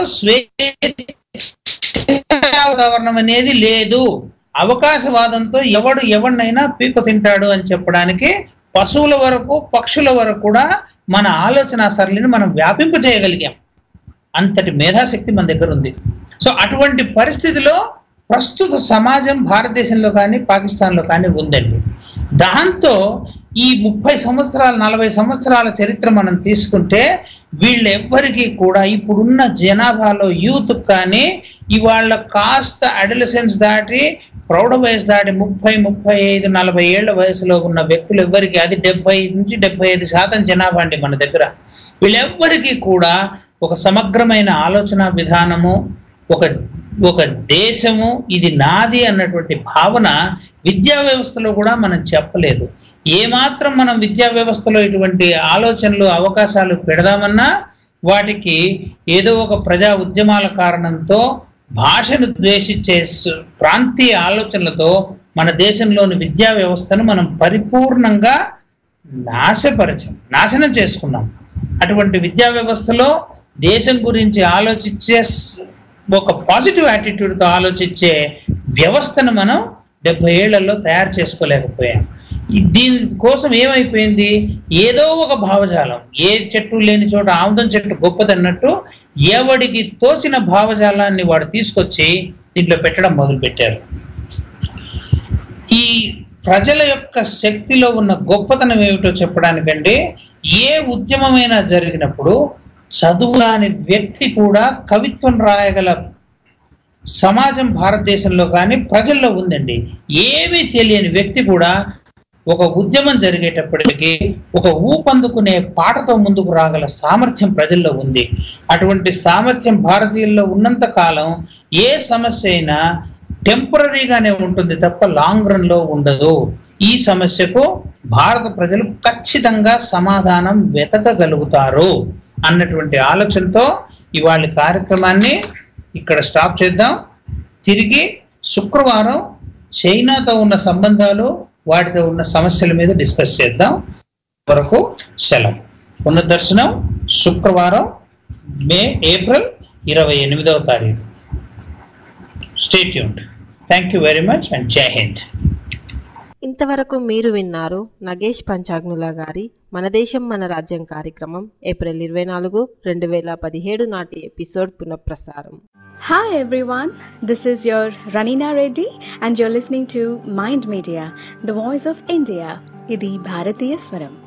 వాతావరణం అనేది లేదు అవకాశవాదంతో ఎవడు ఎవరినైనా పీక తింటాడు అని చెప్పడానికి పశువుల వరకు పక్షుల వరకు కూడా మన ఆలోచన సరళిని మనం వ్యాపింప చేయగలిగాం అంతటి మేధాశక్తి మన దగ్గర ఉంది సో అటువంటి పరిస్థితిలో ప్రస్తుత సమాజం భారతదేశంలో కానీ పాకిస్తాన్లో కానీ ఉందండి దాంతో ఈ ముప్పై సంవత్సరాల నలభై సంవత్సరాల చరిత్ర మనం తీసుకుంటే వీళ్ళెవ్వరికీ కూడా ఇప్పుడున్న జనాభాలో యూత్ కానీ ఇవాళ కాస్త అడలసెన్స్ దాటి ప్రౌఢ వయసు దాటి ముప్పై ముప్పై ఐదు నలభై ఏళ్ల వయసులో ఉన్న వ్యక్తులు ఎవ్వరికి అది డెబ్బై నుంచి డెబ్బై ఐదు శాతం జనాభా అండి మన దగ్గర వీళ్ళెవ్వరికీ కూడా ఒక సమగ్రమైన ఆలోచన విధానము ఒక ఒక దేశము ఇది నాది అన్నటువంటి భావన విద్యా వ్యవస్థలో కూడా మనం చెప్పలేదు ఏమాత్రం మనం విద్యా వ్యవస్థలో ఇటువంటి ఆలోచనలు అవకాశాలు పెడదామన్నా వాటికి ఏదో ఒక ప్రజా ఉద్యమాల కారణంతో భాషను ద్వేషించే సు- ప్రాంతీయ ఆలోచనలతో మన దేశంలోని విద్యా వ్యవస్థను మనం పరిపూర్ణంగా నాశపరచాం నాశనం చేసుకున్నాం అటువంటి విద్యా వ్యవస్థలో దేశం గురించి ఆలోచించే స్- ఒక పాజిటివ్ యాటిట్యూడ్తో ఆలోచించే వ్యవస్థను మనం డెబ్బై ఏళ్లలో తయారు చేసుకోలేకపోయాం ఈ- దీని కోసం ఏమైపోయింది ఏదో ఒక భావజాలం ఏ చెట్టు లేని చోట ఆముదం చెట్టు గొప్పదన్నట్టు ఎవడికి తోచిన భావజాలాన్ని వాడు తీసుకొచ్చి దీంట్లో పెట్టడం మొదలు పెట్టారు ఈ ప్రజల యొక్క శక్తిలో ఉన్న గొప్పతనం ఏమిటో చెప్పడానికండి ఏ ఉద్యమమైనా జరిగినప్పుడు చదువు రాని వ్యక్తి కూడా కవిత్వం రాయగల సమాజం భారతదేశంలో కానీ ప్రజల్లో ఉందండి ఏమీ తెలియని వ్యక్తి కూడా ఒక ఉద్యమం జరిగేటప్పటికి ఒక ఊపందుకునే పాటతో ముందుకు రాగల సామర్థ్యం ప్రజల్లో ఉంది అటువంటి సామర్థ్యం భారతీయుల్లో ఉన్నంత కాలం ఏ సమస్య అయినా టెంపరీగానే ఉంటుంది తప్ప లాంగ్ రన్ లో ఉండదు ఈ సమస్యకు భారత ప్రజలు ఖచ్చితంగా సమాధానం వెతకగలుగుతారు అన్నటువంటి ఆలోచనతో ఇవాళ కార్యక్రమాన్ని ఇక్కడ స్టాప్ చేద్దాం తిరిగి శుక్రవారం చైనాతో ఉన్న సంబంధాలు వాటితో ఉన్న సమస్యల మీద డిస్కస్ చేద్దాం వరకు సెలవు ఉన్న దర్శనం శుక్రవారం మే ఏప్రిల్ ఇరవై ఎనిమిదవ తారీఖు స్టేట్ యూన్ thank you very much and Jai Hind ఇంతవరకు మీరు విన్నారు నగేష్ పంచాగ్నుల గారి మన దేశం మన రాజ్యం కార్యక్రమం ఏప్రిల్ ఇరవై నాలుగు రెండు వేల పదిహేడు నాటి ఎపిసోడ్ పునఃప్రసారం Hi everyone, this is your Ranina Reddy and you're listening to Mind Media, the voice of India. Idi Bharatiya Swaram.